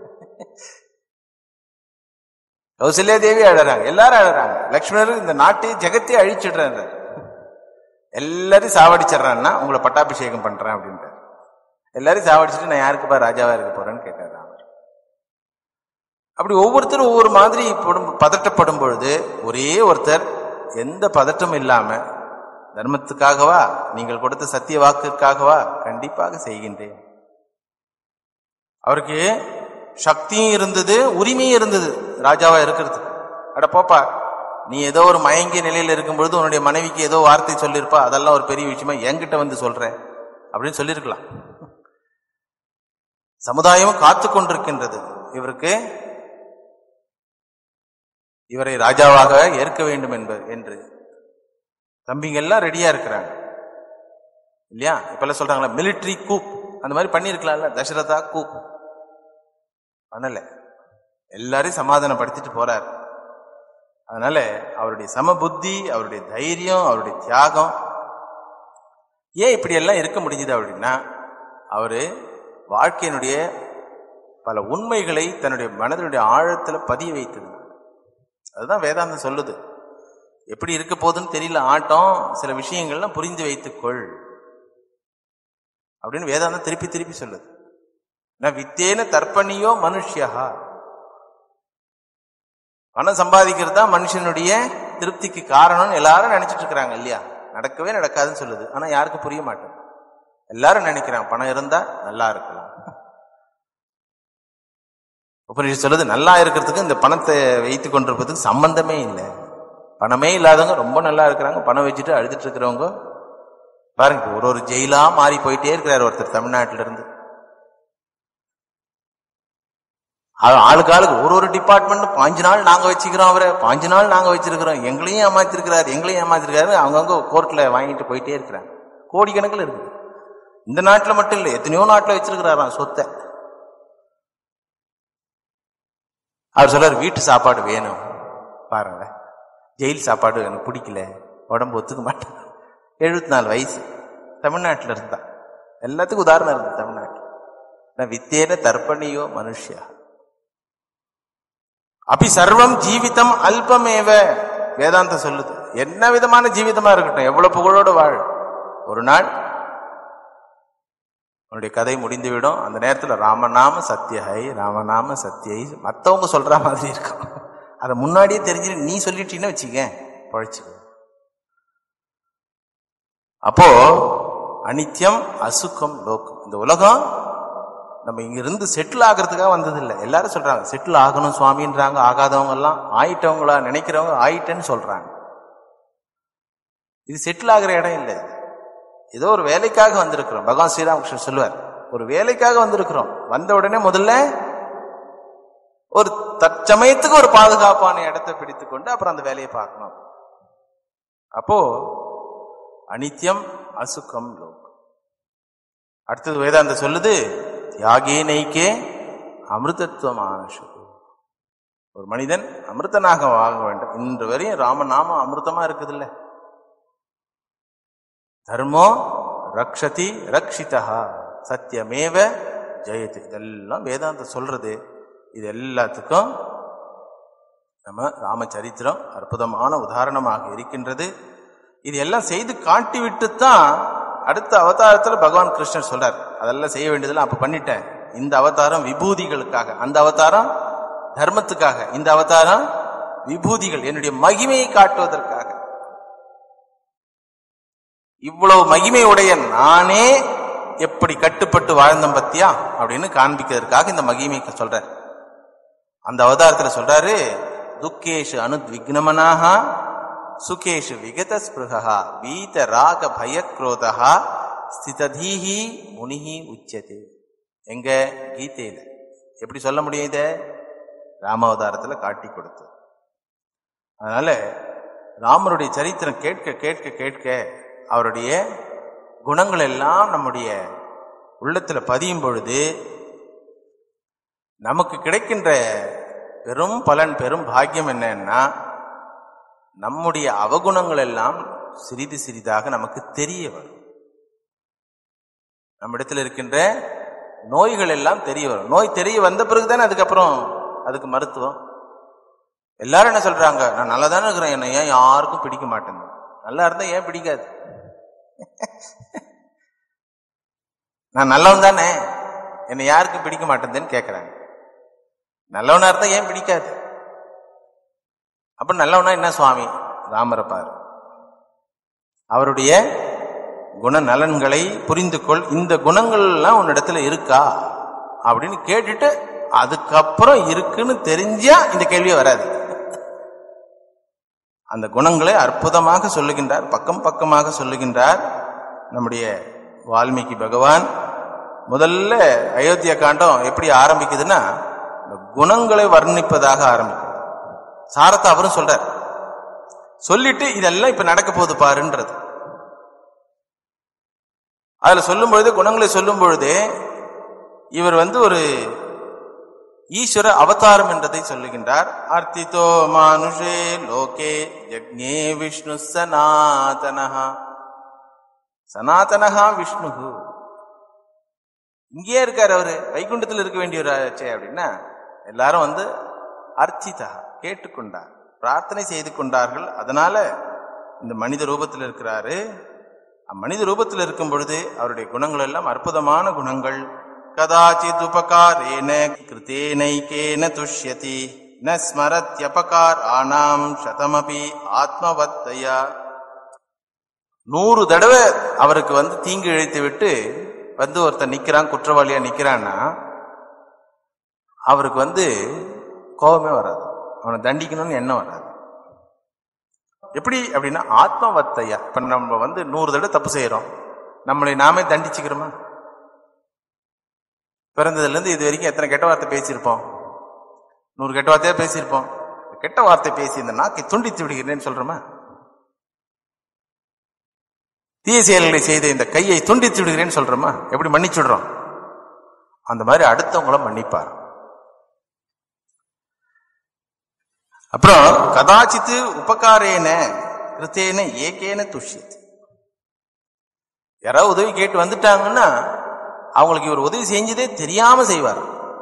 கௌசல்யா தேவி அழறாங்க எல்லாரும் அழறாங்க லக்ஷ்மணர் இந்த நாட்டை ஜெகத்தையே அழிச்சிடுறாரு எல்லாரையும் சாவடிச்சிடுறான்னா உங்களை பட்டாபிஷேகம் பண்றேன் அப்படின்றார் எல்லாரையும் சாவடிச்சுட்டு நான் யாருக்குப்பா ராஜாவா இருக்க போறேன்னு கேட்டார் ராமர் அப்படி ஒவ்வொருத்தரும் ஒவ்வொரு மாதிரி படும் பதட்டப்படும் பொழுது ஒரே ஒருத்தர் எந்த பதட்டமும் இல்லாம தர்மத்துக்காகவா நீங்கள் கொடுத்த சத்திய வாக்குக்காகவா கண்டிப்பாக செய்கின்றேன் அவருக்கு சக்தியும் இருந்தது உரிமையும் இருந்தது ராஜாவா இருக்கிறது அட போப்பா நீ ஏதோ ஒரு மயங்கிய நிலையில இருக்கும் பொழுது உன்னுடைய மனைவிக்கு ஏதோ வார்த்தை சொல்லியிருப்பா அதெல்லாம் ஒரு பெரிய விஷயமா என்கிட்ட வந்து சொல்ற அப்படின்னு சொல்லியிருக்கலாம் சமுதாயம் காத்து கொண்டிருக்கின்றது இவருக்கு இவரை ராஜாவாக ஏற்க வேண்டும் என்பது என்று தம்பிங்க எல்லாம் ரெடியா இருக்கிறாங்க இல்லையா இப்ப எல்லாம் சொல்றாங்களா மிலிட்ரி கூப் அந்த மாதிரி பண்ணிருக்கலாம்ல தசரதா கூப் பண்ணல எல்லாரையும் சமாதானப்படுத்திட்டு போறார் அதனால அவருடைய சமபுத்தி அவருடைய தைரியம் அவருடைய தியாகம் ஏன் இப்படி எல்லாம் இருக்க முடிஞ்சது அப்படின்னா அவரு வாழ்க்கையினுடைய பல உண்மைகளை தன்னுடைய மனதினுடைய ஆழத்துல பதிய வைத்தது அதுதான் வேதாந்தம் சொல்லுது எப்படி இருக்க போகுதுன்னு தெரியல ஆட்டம் சில விஷயங்கள்லாம் புரிந்து வைத்துக்கொள் அப்படின்னு வேதாந்தம் திருப்பி திருப்பி சொல்லுது நான் வித்தேன தர்ப்பணியோ மனுஷ்யா பணம் சம்பாதிக்கிறது தான் மனுஷனுடைய திருப்திக்கு காரணம்னு எல்லாரும் நினைச்சிட்டு இருக்கிறாங்க இல்லையா நடக்கவே நடக்காதுன்னு சொல்லுது ஆனா யாருக்கும் புரிய மாட்டேன் எல்லாரும் நினைக்கிறாங்க பணம் இருந்தா நல்லா இருக்கலாம் உபநிஷம் சொல்லுது நல்லா இருக்கிறதுக்கு இந்த பணத்தை வைத்து கொண்டிருப்பதுக்கு சம்பந்தமே இல்லை பணமே இல்லாதவங்க ரொம்ப நல்லா இருக்கிறாங்க பணம் வச்சுட்டு அழுதுட்டு இருக்கிறவங்க பாருங்க ஒரு ஒரு ஜெயிலா மாறி போயிட்டே இருக்கிறார் ஒருத்தர் தமிழ்நாட்டில இருந்து அது ஆளுக்கு ஆளுக்கு ஒரு ஒரு டிபார்ட்மெண்ட் பாஞ்சு நாள் நாங்க வச்சுக்கிறோம் அவரை பாஞ்சு நாள் நாங்க வச்சிருக்கிறோம் எங்களையும் ஏமாத்திருக்கிறாரு எங்களையும் ஏமாத்திருக்காரு அவங்கவுங்க கோர்ட்ல வாங்கிட்டு போயிட்டே இருக்கிறாங்க கோடிக்கணக்கில் இருக்குது இந்த நாட்டுல மட்டும் இல்லை எத்தனையோ நாட்டுல வச்சிருக்கிறாராம் சொத்தை அவர் சொல்றாரு வீட்டு சாப்பாடு வேணும் பாருங்க ஜெயில் சாப்பாடு எனக்கு பிடிக்கல உடம்பு ஒத்துக்க மாட்டேன் எழுபத்தி நாலு வயசு தமிழ்நாட்டில் இருந்தா எல்லாத்துக்கும் உதாரணம் இருக்கு தமிழ்நாட்டில் நான் வித்தேன தர்ப்பணியோ மனுஷியா அபி சர்வம் ஜீவிதம் அல்பமேவ வேதாந்தம் சொல்லுது என்ன விதமான ஜீவிதமா இருக்கட்டும் எவ்வளவு புகழோடு வாழ் ஒரு நாள் உன்னுடைய கதை முடிந்துவிடும் அந்த நேரத்தில் ராமநாம சத்தியஹை ராமநாம சத்தியை மற்றவங்க சொல்ற மாதிரி இருக்கும் அதை முன்னாடியே தெரிஞ்சு நீ சொல்லிட்டீன்னு வச்சுக்க பழைச்சுக்க அப்போ அனித்யம் அசுக்கம் லோகம் இந்த உலகம் நம்ம இங்க இருந்து செட்டில் ஆகிறதுக்காக வந்தது இல்லை எல்லாரும் சொல்றாங்க செட்டில் ஆகணும் சுவாமின்றாங்க ஆகாதவங்க எல்லாம் ஆயிட்டவங்களா நினைக்கிறவங்க ஆயிட்டேன்னு சொல்றாங்க இது செட்டில் ஆகிற இடம் இல்லை இது. ஏதோ ஒரு வேலைக்காக வந்திருக்கிறோம் பகவான் ஸ்ரீராமகிருஷ்ணன் சொல்லுவார் ஒரு வேலைக்காக வந்திருக்கிறோம் வந்த உடனே முதல்ல ஒரு தற்சமயத்துக்கு ஒரு பாதுகாப்பான இடத்தை பிடித்துக் கொண்டு அப்புறம் அந்த வேலையை பார்க்கணும் அப்போ அனித்யம் அசுக்கம் லோகம் அடுத்தது வேதாந்த சொல்லுது தியாகே நைக்கே அமிர்தத்துவமான ஒரு மனிதன் அமிர்தனாக வாங்க வேண்டும் இன்று வரையும் ராமநாமம் அமிர்தமா இருக்குதுல்ல தர்மோ ரக்ஷதி ரக்ஷிதா சத்தியமேவ ஜெயதி இதெல்லாம் வேதாந்தம் சொல்றது இது எல்லாத்துக்கும் நம்ம ராமச்சரித்திரம் அற்புதமான உதாரணமாக இருக்கின்றது இது எல்லாம் செய்து காட்டிவிட்டு தான் அடுத்த அவதாரத்துல பகவான் கிருஷ்ணர் சொல்றார் அதெல்லாம் செய்ய வேண்டியதெல்லாம் அப்ப பண்ணிட்டேன் இந்த அவதாரம் விபூதிகளுக்காக அந்த அவதாரம் தர்மத்துக்காக இந்த அவதாரம் விபூதிகள் என்னுடைய மகிமையை காட்டுவதற்காக இவ்வளவு மகிமையுடைய நானே எப்படி கட்டுப்பட்டு வாழ்ந்தம் பத்தியா அப்படின்னு காண்பிக்கிறதுக்காக இந்த மகிமைக்கு சொல்றார் அந்த அவதாரத்துல சொல்றாரு துக்கேஷு அனுத்விக்னமனாக சுகேஷு விகத ஸ்பிருகா வீத ராக பயக்ரோதா ஸ்திததீஹி முனிஹி உச்சதே எங்க கீதையில எப்படி சொல்ல முடியும் இத ராமாவதாரத்துல காட்டி கொடுத்து அதனால ராமருடைய சரித்திரம் கேட்க கேட்க கேட்க அவருடைய குணங்கள் எல்லாம் நம்முடைய உள்ளத்துல பதியும் பொழுது நமக்கு கிடைக்கின்ற பெரும் பலன் பெரும் பாக்கியம் என்னன்னா நம்முடைய அவகுணங்கள் எல்லாம் சிறிது சிறிதாக நமக்கு தெரிய வரும் நம்மிடத்தில் இருக்கின்ற நோய்கள் எல்லாம் தெரிய வரும் நோய் தெரிய வந்த பிறகுதானே அதுக்கப்புறம் அதுக்கு மருத்துவம் எல்லாரும் என்ன சொல்றாங்க நான் நல்லா தானே இருக்கிறேன் என்னை ஏன் யாருக்கும் பிடிக்க மாட்டேங்குது நல்லா இருந்தா ஏன் பிடிக்காது நான் நல்லவன் தானே என்னை யாருக்கும் பிடிக்க மாட்டேங்குதுன்னு கேட்கறாங்க நல்லவனா இருந்தா ஏன் பிடிக்காது அப்ப நல்லவனா என்ன சுவாமி ராமரை பாரு அவருடைய குண நலன்களை புரிந்து கொள் இந்த குணங்கள் எல்லாம் உன்னிடத்துல இருக்கா அப்படின்னு கேட்டுட்டு அதுக்கப்புறம் இருக்குன்னு தெரிஞ்சா இந்த கேள்வியே வராது அந்த குணங்களை அற்புதமாக சொல்லுகின்றார் பக்கம் பக்கமாக சொல்லுகின்றார் நம்முடைய வால்மீகி பகவான் முதல்ல அயோத்தியா காண்டம் எப்படி ஆரம்பிக்குதுன்னா இந்த குணங்களை வர்ணிப்பதாக ஆரம்பிக்கும் சாரத்தை அவரும் சொல்றார் சொல்லிட்டு இதெல்லாம் இப்ப நடக்க போகுது பாருன்றது அதுல சொல்லும் பொழுது குணங்களை சொல்லும் பொழுது இவர் வந்து ஒரு ஈஸ்வர அவதாரம் என்றதை சொல்லுகின்றார் அர்த்திதோ மானுஷே லோகே யக்ஞே விஷ்ணு சனாதனஹா சனாதனஹா விஷ்ணு இங்கேயே இருக்காரு அவரு வைகுண்டத்தில் இருக்க வேண்டியவராச்சே அப்படின்னா எல்லாரும் வந்து அர்த்திதா கேட்டுக்கொண்டார் பிரார்த்தனை செய்து கொண்டார்கள் அதனால இந்த மனித ரூபத்தில் இருக்கிறாரு மனித ரூபத்தில் இருக்கும் பொழுது அவருடைய குணங்கள் எல்லாம் அற்புதமான குணங்கள் கதாச்சித் உபகாரேன கிருத்தேனைக்கேன துஷ்யதி ந ஸ்மரத்யபகார் ஆனாம் சதமபி ஆத்மவத்தையா நூறு தடவை அவருக்கு வந்து தீங்கு இழைத்து விட்டு வந்து ஒருத்தன் நிக்கிறான் குற்றவாளியா நிக்கிறான்னா அவருக்கு வந்து கோபமே வராது அவனை தண்டிக்கணும்னு எண்ணம் வராது எப்படி அப்படின்னா ஆத்மவத்தையா இப்ப நம்ம வந்து நூறு தடவை தப்பு செய்யறோம் நம்மளை நாமே தண்டிச்சுக்கிறோமா பிறந்ததுல இருந்து இது வரைக்கும் எத்தனை கெட்ட வார்த்தை பேசியிருப்போம் நூறு கெட்ட வார்த்தையா பேசியிருப்போம் கெட்ட வார்த்தை பேசி இந்த நாக்கை துண்டித்து விடுகிறேன்னு சொல்றோமா தீய செயல்களை செய்த இந்த கையை துண்டித்து விடுகிறேன்னு சொல்றோமா எப்படி மன்னிச்சு விடுறோம் அந்த மாதிரி அடுத்தவங்கள மன்னிப்பார் அப்புறம் கதாச்சித்து உபகாரேன கிருத்தேன ஏகேன துஷ்யத் யாராவது உதவி கேட்டு வந்துட்டாங்கன்னா அவங்களுக்கு இவர் உதவி செஞ்சதே தெரியாம செய்வார்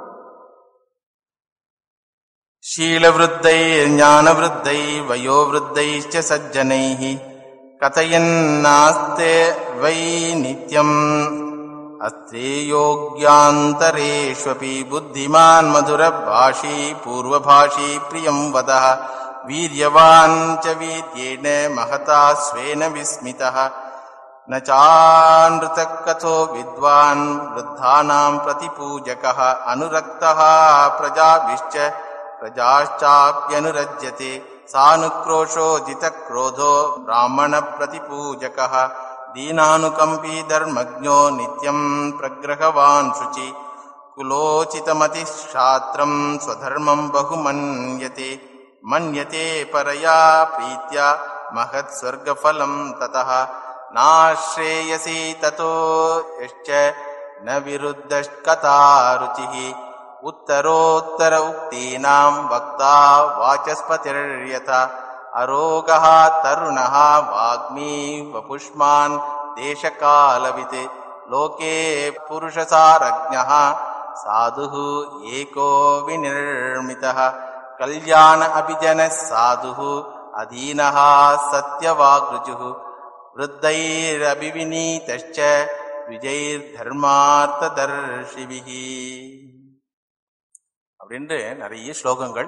ஷீலவிருத்தை ஞானவிருத்தை வயோவிருத்தைச்ச சஜ்ஜனைः கதையன்னாஸ்தே வை நித்யம் அஸ்தே யோக்யாந்தரேஷ்வபி புத்திமான் மதுரபாஷி பூர்வபாஷி பிரியம் வதः வீரியவான் ச வீர்யேன மகதா ஸ்வேன விஸ்மிதः न चानृतः कथो विद्वान् वृद्धानां प्रतिपूजकः अनुरक्तः प्रजाभिश्च प्रजाश्चाप्यनुरज्यते सानुक्रोशो जितक्रोधो ब्राह्मणप्रतिपूजकः दीनानुकम्पी धर्मज्ञो नित्यं प्रग्रहवान् शुचि कुलोचितमतिः शास्त्रम् स्वधर्मं बहु मन्यते मन्यते परया प्रीत्या महत्स्वर्गफलम् ततः नाश्रेयसि ततो यश्च न विरुद्धकथा रुचिः उत्तरोत्तर उक्तीनां वक्ता वाचस्पतिर्यथा अरोगः तरुणः वाग्मी वपुष्मान् देशकालवित् लोके पुरुषसारज्ञः साधुः एको विनिर्मितः कल्याण अभिजनः साधुः अधीनः सत्यवाग्रुजुः वृद्धैरभिविनीतश्च விஜய்தர்மார்த்ததர்ஷிபிகி அப்படின்ட்டு நிறைய ஸ்லோகங்கள்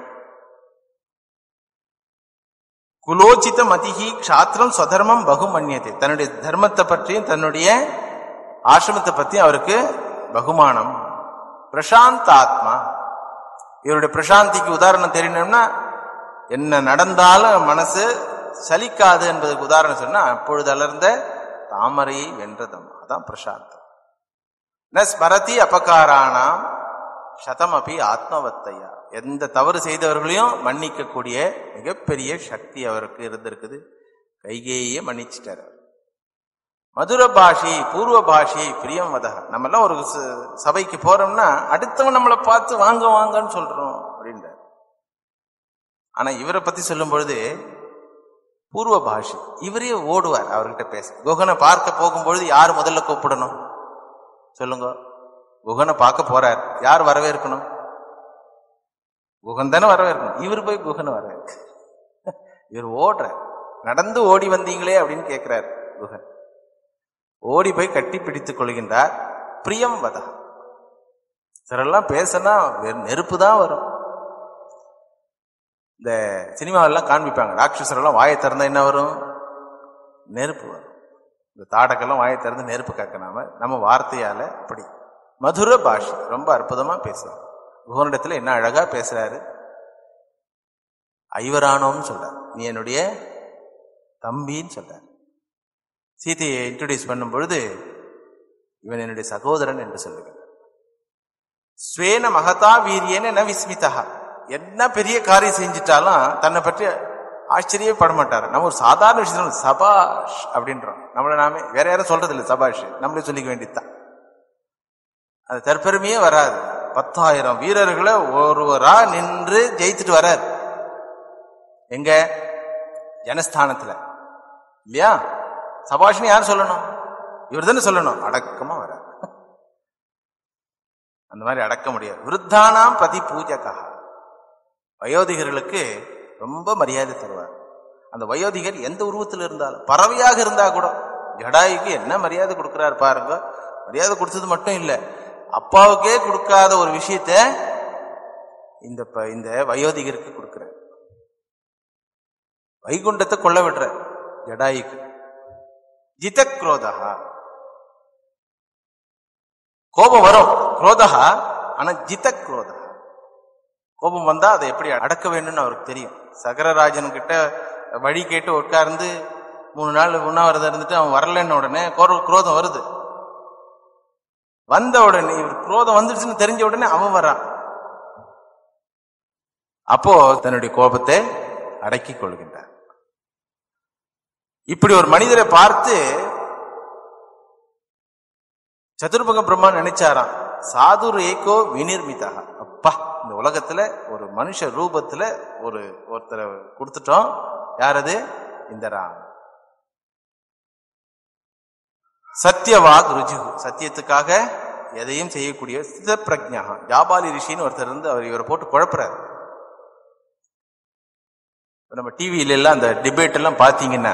குலோச்சித மதிஹி க்ஷாத்திரம் ஸ்வதர்மம் பகுமன்யத்தை தன்னுடைய தர்மத்தை பற்றியும் தன்னுடைய ஆசிரமத்தை பற்றியும் அவருக்கு பகுமானம் பிரசாந்த ஆத்மா இவருடைய பிரசாந்திக்கு உதாரணம் தெரியணும்னா என்ன நடந்தாலும் மனசு சலிக்காது என்பதற்கு உதாரணம் சொன்னா அப்பொழுது அலர்ந்த தாமரையை வென்றதம் அதான் பிரசாந்தம் ந ஸ்மரதி அபகாரானாம் சதமபி ஆத்மவத்தையா எந்த தவறு செய்தவர்களையும் மன்னிக்கக்கூடிய மிகப்பெரிய சக்தி அவருக்கு இருந்திருக்குது கைகேயே மன்னிச்சிட்டாரு மதுர பாஷி பூர்வ பாஷி பிரியம் வதக நம்ம எல்லாம் ஒரு ச- சபைக்கு போறோம்னா அடுத்தவன் நம்மளை பார்த்து வாங்க வாங்கன்னு சொல்றோம் அப்படின்றார் ஆனா இவரை பத்தி சொல்லும் பொழுது பூர்வ பாஷி இவரே ஓடுவார் அவர்கிட்ட பேச குகனை பார்க்க போகும்பொழுது யார் முதல்ல கூப்பிடணும் சொல்லுங்க குகனை பார்க்க போறார் யார் வரவேற்கணும் குகன் தானே வரவேற்கணும் இவர் போய் குகனை வரவேற்க இவர் ஓடுறார் நடந்து ஓடி வந்தீங்களே அப்படின்னு கேட்கிறார் குகன் ஓடி போய் கட்டி பிடித்துக் கொள்கின்றார் பிரியம் வதா சிலரெல்லாம் பேசினா வெறும் நெருப்பு தான் வரும் இந்த சினிமாவெல்லாம் காண்பிப்பாங்க ராட்சசரெல்லாம் வாயை திறந்தா என்ன வரும் நெருப்பு வரும் இந்த தாடக்கெல்லாம் வாயை திறந்து நெருப்பு கக்கனாம நம்ம வார்த்தையால அப்படி மதுர பாஷை ரொம்ப அற்புதமா பேசுவார் குகனிடத்துல என்ன அழகா பேசுறாரு ஐவரானோன்னு சொல்றார் நீ என்னுடைய தம்பின்னு சொல்றார் சீதையை இன்ட்ரடியூஸ் பண்ணும் பொழுது இவன் என்னுடைய சகோதரன் என்று சொல்லுகிறார் ஸ்வேன மகதா வீரியேன ந விஸ்மிதா என்ன பெரிய காரியம் செஞ்சிட்டாலும் தன்னை பற்றி ஆச்சரியப்பட மாட்டார் நம்ம ஒரு சாதாரண விஷயம் சபாஷ் அப்படின்றோம் நம்மளை நாமே வேற யாரும் சொல்றது இல்லை சபாஷ் நம்மளே சொல்லிக்க வேண்டியதுதான் அது தற்பெருமையே வராது பத்தாயிரம் வீரர்களை ஒருவரா நின்று ஜெயித்துட்டு வரார் எங்க ஜனஸ்தானத்துல இல்லையா சபாஷ்னு யார் சொல்லணும் இவர் தானே சொல்லணும் அடக்கமா வரார் அந்த மாதிரி அடக்க முடியாது விருத்தானாம் பிரதி பூஜகா வயோதிகர்களுக்கு ரொம்ப மரியாதை தருவார் அந்த வயோதிகர் எந்த உருவத்தில் இருந்தாலும் பறவையாக இருந்தா கூட ஜடாயுக்கு என்ன மரியாதை கொடுக்கிறார் பாருங்க மரியாதை கொடுத்தது மட்டும் இல்லை அப்பாவுக்கே கொடுக்காத ஒரு விஷயத்த இந்த ப- இந்த வயோதிகருக்கு கொடுக்கிறார் வைகுண்டத்தை கொள்ள விடுற ஜடாயுக்கு ஜிதக்ரோதா கோபம் வரும் குரோதா ஆனா ஜிதக்ரோதா கோபம் வந்தா அதை எப்படி அடக்க வேண்டும்னு அவருக்கு தெரியும் சகரராஜன் கிட்ட வழி கேட்டு உட்கார்ந்து மூணு நாள் உண்ணாவிரதம் இருந்துட்டு அவன் வரலன்ன உடனே கோர- குரோதம் வருது வந்த உடனே இவர் குரோதம் வந்துருச்சுன்னு தெரிஞ்ச உடனே அவன் வரான் அப்போ தன்னுடைய கோபத்தை அடக்கிக் கொள்கின்றார் இப்படி ஒரு மனிதரை பார்த்து சதுர்முக பிரம்மா நினைச்சாராம் சாதுர் ஏகோ வினிர்மிதா அப்பா இந்த உலகத்துல ஒரு மனுஷ ரூபத்துல ஒரு ஒருத்தரை கொடுத்துட்டோம் யார் அது இந்த ராம் சத்தியவாக் ருஜு சத்தியத்துக்காக எதையும் செய்யக்கூடிய சித பிரஜா ஜாபாலி ரிஷின்னு ஒருத்தர் இருந்து அவர் இவரை போட்டு குழப்புறாரு இப்ப நம்ம டிவியில எல்லாம் அந்த டிபேட் எல்லாம் பாத்தீங்கன்னா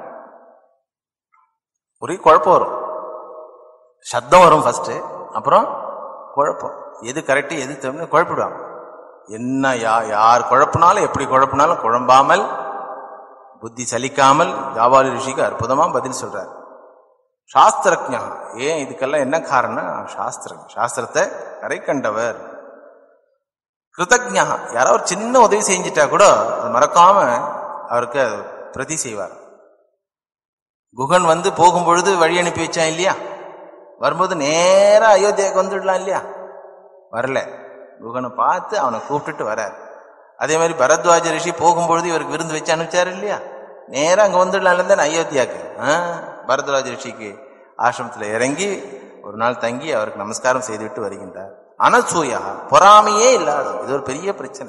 ஒரே குழப்பம் வரும் சத்தம் வரும் ஃபர்ஸ்ட் அப்புறம் குழப்பம் எது கரெக்ட் எது தப்புன்னு குழப்பிடுவாங்க என்ன யா யார் குழப்பினாலும் எப்படி குழப்பினாலும் குழம்பாமல் புத்தி சலிக்காமல் ஜாபாலி ரிஷிக்கு அற்புதமா பதில் சொல்றார் சாஸ்திரஜா ஏன் இதுக்கெல்லாம் என்ன காரணம் சாஸ்திரம் சாஸ்திரத்தை கரை கண்டவர் கிருதஜா யாரோ ஒரு சின்ன உதவி செஞ்சிட்டா கூட அது மறக்காம அவருக்கு அது பிரதி செய்வார் குகன் வந்து போகும்பொழுது வழி அனுப்பி வச்சான் இல்லையா வரும்போது நேரா அயோத்தியாவுக்கு வந்துடலாம் இல்லையா வரல குகனை பார்த்து அவனை கூப்பிட்டுட்டு வரார் அதே மாதிரி பரத்வாஜ ரிஷி போகும்பொழுது இவருக்கு விருந்து வச்சு அனுப்பிச்சாரு இல்லையா நேரா அங்க வந்துடலாம் தானே அயோத்தியாக்கு ஆ, பரத்வாஜ ரிஷிக்கு ஆசிரமத்தில் இறங்கி ஒரு நாள் தங்கி அவருக்கு நமஸ்காரம் செய்துவிட்டு வருகின்றார் அனசூயா பொறாமையே இல்லாத இது ஒரு பெரிய பிரச்சனை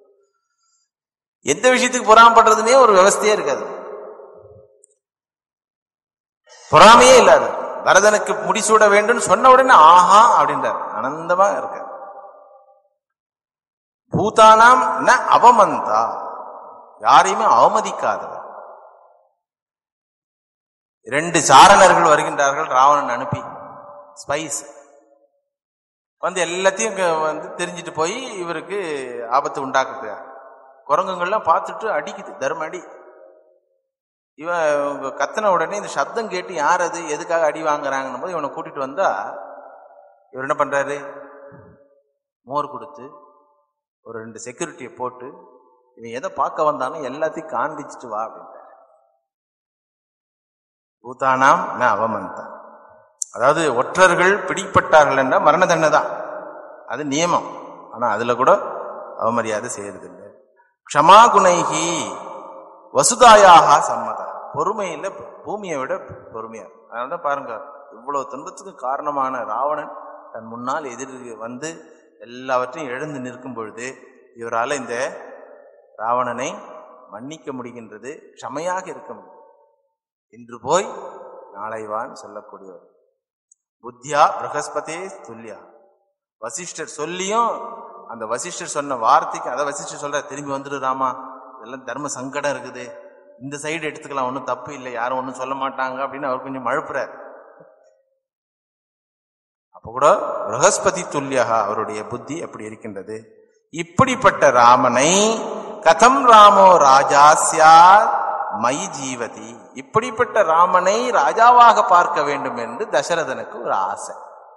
எந்த விஷயத்துக்கு பொறாமப்படுறதுனே ஒரு விவஸ்தையே இருக்காது பொறாமையே இல்லாது பரதனுக்கு முடிசூட வேண்டும் சொன்ன உடனே ஆஹா அப்படின்றார் ஆனந்தமா இருக்கார் பூதானாம் ந அவமந்தா யாரையுமே அவமதிக்காதவர் இரண்டு சாரணர்கள் வருகின்றார்கள் ராவணன் அனுப்பி ஸ்பைஸ் வந்து எல்லாத்தையும் இங்க வந்து தெரிஞ்சுட்டு போய் இவருக்கு ஆபத்து உண்டாக்குது குரங்குங்கள்லாம் பார்த்துட்டு அடிக்குது தர்ம அடி இவன் இவங்க கத்தின உடனே இந்த சப்தம் கேட்டு யார் அது எதுக்காக அடி வாங்குறாங்கன்னு போது இவனை கூட்டிட்டு வந்தா இவர் என்ன பண்றாரு மோர் கொடுத்து ஒரு ரெண்டு செக்யூரிட்டியை போட்டு இவன் எதை பார்க்க வந்தாலும் எல்லாத்தையும் காண்பிச்சுட்டு வா அப்படின்றார் பூதானாம் ந அவமந்தா அதாவது ஒற்றர்கள் பிடிப்பட்டார்கள் என்றால் மரண தண்டனை தான் அது நியமம் ஆனா அதுல கூட அவமரியாதை செய்யறதில்லை க்ஷமா குணைகி வசுதாயாக சம்மதா பொறுமையில பூமியை விட பொறுமையா அதனாலதான் பாருங்க இவ்வளவு துன்பத்துக்கு காரணமான ராவணன் தன் முன்னால் எதிர் வந்து எல்லாவற்றையும் எழுந்து நிற்கும் பொழுது இவரால இந்த ராவணனை மன்னிக்க முடிகின்றது க்ஷமையாக இருக்க முடியும் இன்று போய் நாளை வான் சொல்லக்கூடியவர் புத்தியா பிரகஸ்பதே துல்லியா வசிஷ்டர் சொல்லியும் அந்த வசிஷ்டர் சொன்ன வார்த்தைக்கு அதை வசிஷ்டர் சொல்ற திரும்பி வந்துடு ராமா இதெல்லாம் தர்ம சங்கடம் இருக்குது இந்த சைடு எடுத்துக்கலாம் ஒன்றும் தப்பு இல்லை யாரும் ஒன்றும் சொல்ல மாட்டாங்க அப்படின்னு அவர் கொஞ்சம் மழுப்புறார் அப்ப கூட பிரகஸ்பதி துல்லியாக அவருடைய புத்தி அப்படி இருக்கின்றது இப்படிப்பட்ட ராமனை கதம் ராமோ ராஜா சியார் மயி ஜீவதி இப்படிப்பட்ட ராமனை ராஜாவாக பார்க்க வேண்டும் என்று தசரதனுக்கு ஒரு ஆசை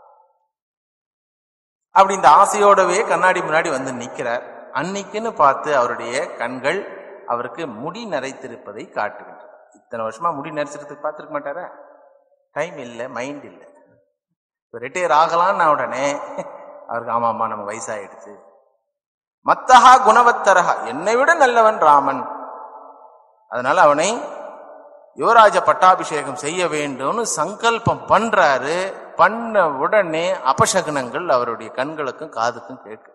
அப்படி இந்த ஆசையோடவே கண்ணாடி முன்னாடி வந்து நிக்கிறார் அன்னைக்குன்னு பார்த்து அவருடைய கண்கள் அவருக்கு முடி நரைத்திருப்பதை காட்டுகின்றன இத்தனை வருஷமா முடி நரைச்சிருக்கிறதுக்கு பார்த்துருக்க மாட்டாரா டைம் இல்லை மைண்ட் இல்லை இப்போ ரிட்டையர் ஆகலான்னு உடனே அவருக்கு ஆமாம்மா நம்ம வயசாயிடுச்சு மத்தஹா குணவத்தரஹா என்னை விட நல்லவன் ராமன் அதனால அவனை யுவராஜ பட்டாபிஷேகம் செய்ய வேண்டும்னு சங்கல்பம் பண்றாரு பண்ண உடனே அபசகுனங்கள் அவருடைய கண்களுக்கும் காதுக்கும் கேட்கு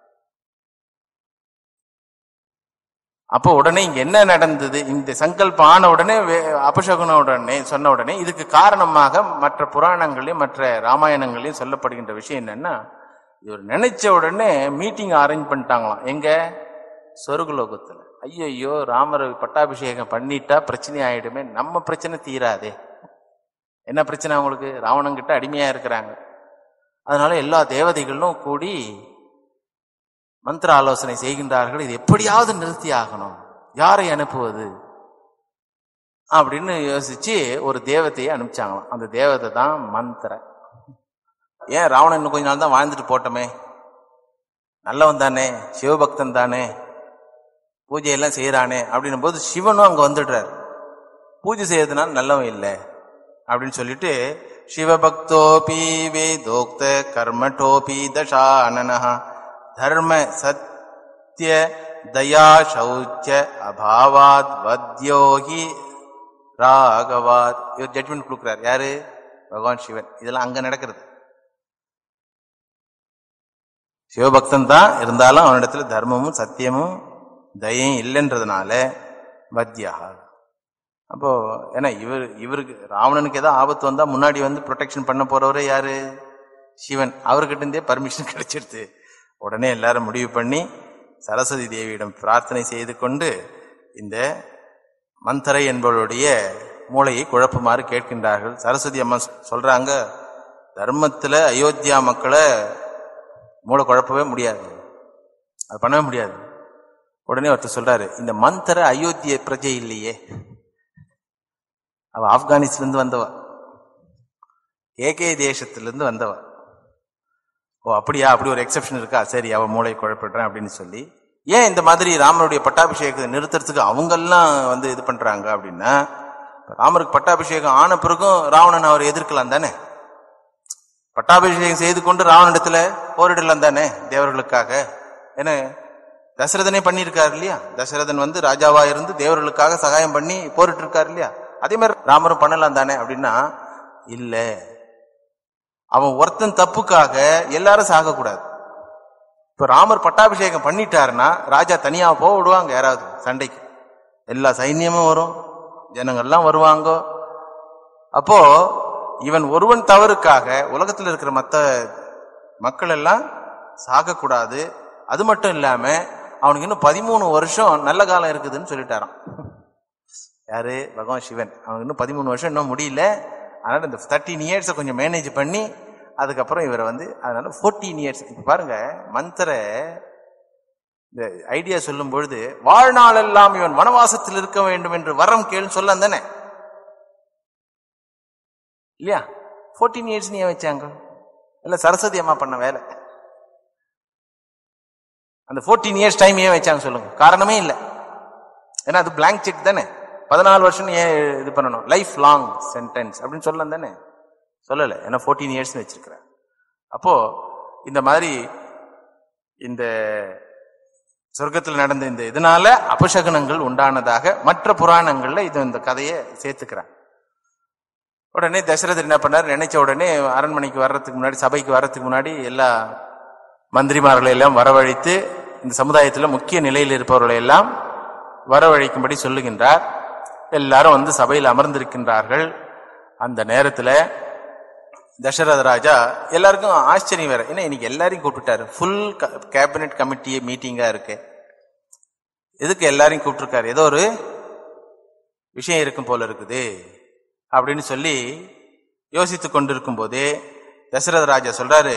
அப்போ உடனே இங்க என்ன நடந்தது இந்த சங்கல்பம் ஆன உடனே வே- அபசகுன உடனே சொன்ன உடனே இதுக்கு காரணமாக மற்ற புராணங்களையும் மற்ற ராமாயணங்களையும் சொல்லப்படுகின்ற விஷயம் என்னன்னா இவர் நினைச்ச உடனே மீட்டிங் அரேஞ்ச் பண்ணிட்டாங்களாம் எங்க சொர்க்கலோகத்துல ஐயோ ராமர் பட்டாபிஷேகம் பண்ணிட்டா பிரச்சனை ஆயிடுமே நம்ம பிரச்சனை தீராதே என்ன பிரச்சனை அவங்களுக்கு ராவணன் கிட்ட அடிமையா இருக்கிறாங்க அதனால எல்லா தேவதைகளும் கூடி மந்திர ஆலோசனை செய்கின்றார்கள் இது எப்படியாவது நிறுத்தி ஆகணும் யாரை அனுப்புவது அப்படின்னு யோசிச்சு ஒரு தேவதையை அனுப்பிச்சாங்களாம் அந்த தேவதை தான் மந்திர ஏன் ராவணன் இன்னும் கொஞ்ச நாள் தான் வாழ்ந்துட்டு போட்டோமே நல்லவன் தானே சிவபக்தன் தானே பூஜையெல்லாம் செய்யறானே அப்படின்னும் போது சிவனும் அங்க வந்துடுறார் பூஜை செய்யறதுனால நல்லவன் இல்லை அப்படின்னு சொல்லிட்டு சிவபக்தோபி வேதோக்த கர்மட்டோபி தசானன தர்ம சத்ய தயா சௌச்ச அபாவாத் வத்யோகி ராகவாத் இவர் ஜட்மெண்ட் கொடுக்குறார் யாரு பகவான் சிவன் இதெல்லாம் அங்க நடக்கிறது சிவபக்தன் தான் இருந்தாலும் அவனிடத்துல தர்மமும் சத்தியமும் தயையும் இல்லைன்றதுனால வத்யா அப்போ ஏன்னா இவர் இவருக்கு ராவணனுக்கு ஏதோ ஆபத்து வந்தா முன்னாடி வந்து ப்ரொடெக்ஷன் பண்ண போறவரே யாரு சிவன் அவர்கிட்ட இருந்தே பர்மிஷன் கிடைச்சிடுது உடனே எல்லாரும் முடிவு பண்ணி சரஸ்வதி தேவியிடம் பிரார்த்தனை செய்து கொண்டு இந்த மந்தரை என்பவருடைய மூளையை குழப்புமாறு கேட்கின்றார்கள் சரஸ்வதி அம்மா சொல்றாங்க தர்மத்துல அயோத்தியா மக்களை மூளை குழப்பவே முடியாது அது பண்ணவே முடியாது உடனே ஒருத்தர் சொல்றாரு இந்த மந்தர அயோத்திய பிரஜை இல்லையே அவ ஆப்கானிஸ்ல இருந்து வந்தவ ஏகே தேசத்திலிருந்து வந்தவ ஓ அப்படியா அப்படி ஒரு எக்ஸெப்ஷன் இருக்கா சரி அவ மூளை குழப்பிடுறேன் அப்படின்னு சொல்லி ஏன் இந்த மாதிரி ராமருடைய பட்டாபிஷேகத்தை நிறுத்துறதுக்கு அவங்கெல்லாம் வந்து இது பண்றாங்க அப்படின்னா ராமருக்கு பட்டாபிஷேகம் ஆன பிறகும் ராவணன் அவர் எதிர்க்கலாம் தானே பட்டாபிஷேகம் செய்து கொண்டு ராவனிடத்துல போரிடலாம் தானே தேவர்களுக்காக ஏன்னா தசரதனே பண்ணியிருக்காரு இல்லையா தசரதன் வந்து ராஜாவா இருந்து தேவர்களுக்காக சகாயம் பண்ணி போரிட்டு இருக்காரு இல்லையா அதே மாதிரி ராமரும் பண்ணலாம் தானே அப்படின்னா இல்ல அவன் ஒருத்தன் தப்புக்காக எல்லாரும் சாகக்கூடாது இப்ப ராமர் பட்டாபிஷேகம் பண்ணிட்டாருன்னா ராஜா தனியா போக விடுவாங்க யாராவது சண்டைக்கு எல்லா சைன்யமும் வரும் ஜனங்கள்லாம் வருவாங்க அப்போ இவன் ஒருவன் தவறுக்காக உலகத்தில் இருக்கிற மற்ற மக்கள் எல்லாம் சாகக்கூடாது அது மட்டும் இல்லாம அவனுக்கு இன்னும் பதிமூணு வருஷம் நல்ல காலம் இருக்குதுன்னு சொல்லிட்டாராம் யாரு பகவான் சிவன் அவனுக்கு இன்னும் பதிமூணு வருஷம் இன்னும் முடியல அதனால இந்த தேர்ட்டீன் இயர்ஸை கொஞ்சம் மேனேஜ் பண்ணி அதுக்கப்புறம் இவரை வந்து அதனால ஃபோர்டீன் இயர்ஸ் இப்ப பாருங்க மந்திர இந்த ஐடியா சொல்லும் பொழுது வாழ்நாளெல்லாம் இவன் வனவாசத்தில் இருக்க வேண்டும் என்று வரம் கேள்னு சொல்ல தானே இல்லையா ஃபோர்டீன் இயர்ஸ் நீ ஏன் வச்சாங்க இல்ல சரஸ்வதி அம்மா பண்ண வேலை அந்த ஃபோர்டீன் இயர்ஸ் டைம் ஏன் வச்சாங்க சொல்லுங்க காரணமே இல்லை ஏன்னா அது blank செக் தானே பதினாலு வருஷம் ஏன் இது பண்ணணும் லைஃப் லாங் சென்டென்ஸ் அப்படின்னு சொல்லலாம் தானே சொல்லலை ஏன்னா ஃபோர்டீன் இயர்ஸ்னு வச்சிருக்கிறேன் அப்போ இந்த மாதிரி இந்த சொர்க்கத்தில் நடந்த இந்த இதனால அபசகனங்கள் உண்டானதாக மற்ற புராணங்கள்ல இது இந்த கதையை சேர்த்துக்கிறாங்க உடனே தசரதர் என்ன பண்ணார் நினைச்ச உடனே அரண்மனைக்கு வர்றதுக்கு முன்னாடி சபைக்கு வர்றதுக்கு முன்னாடி எல்லா மந்திரிமார்களை எல்லாம் வரவழைத்து இந்த சமுதாயத்தில் முக்கிய நிலையில் இருப்பவர்களை எல்லாம் வரவழைக்கும்படி சொல்லுகின்றார் எல்லாரும் வந்து சபையில் அமர்ந்திருக்கின்றார்கள் அந்த நேரத்தில் தசரத ராஜா எல்லாருக்கும் ஆச்சரியம் வேற ஏன்னா இன்னைக்கு எல்லாரையும் கூப்பிட்டுட்டாரு ஃபுல் கேபினெட் கமிட்டி மீட்டிங்கா இருக்கு எதுக்கு எல்லாரையும் கூப்பிட்டுருக்காரு ஏதோ ஒரு விஷயம் இருக்கும் போல இருக்குது அப்படின்னு சொல்லி யோசித்து கொண்டிருக்கும் போதே தசரத ராஜா சொல்றாரு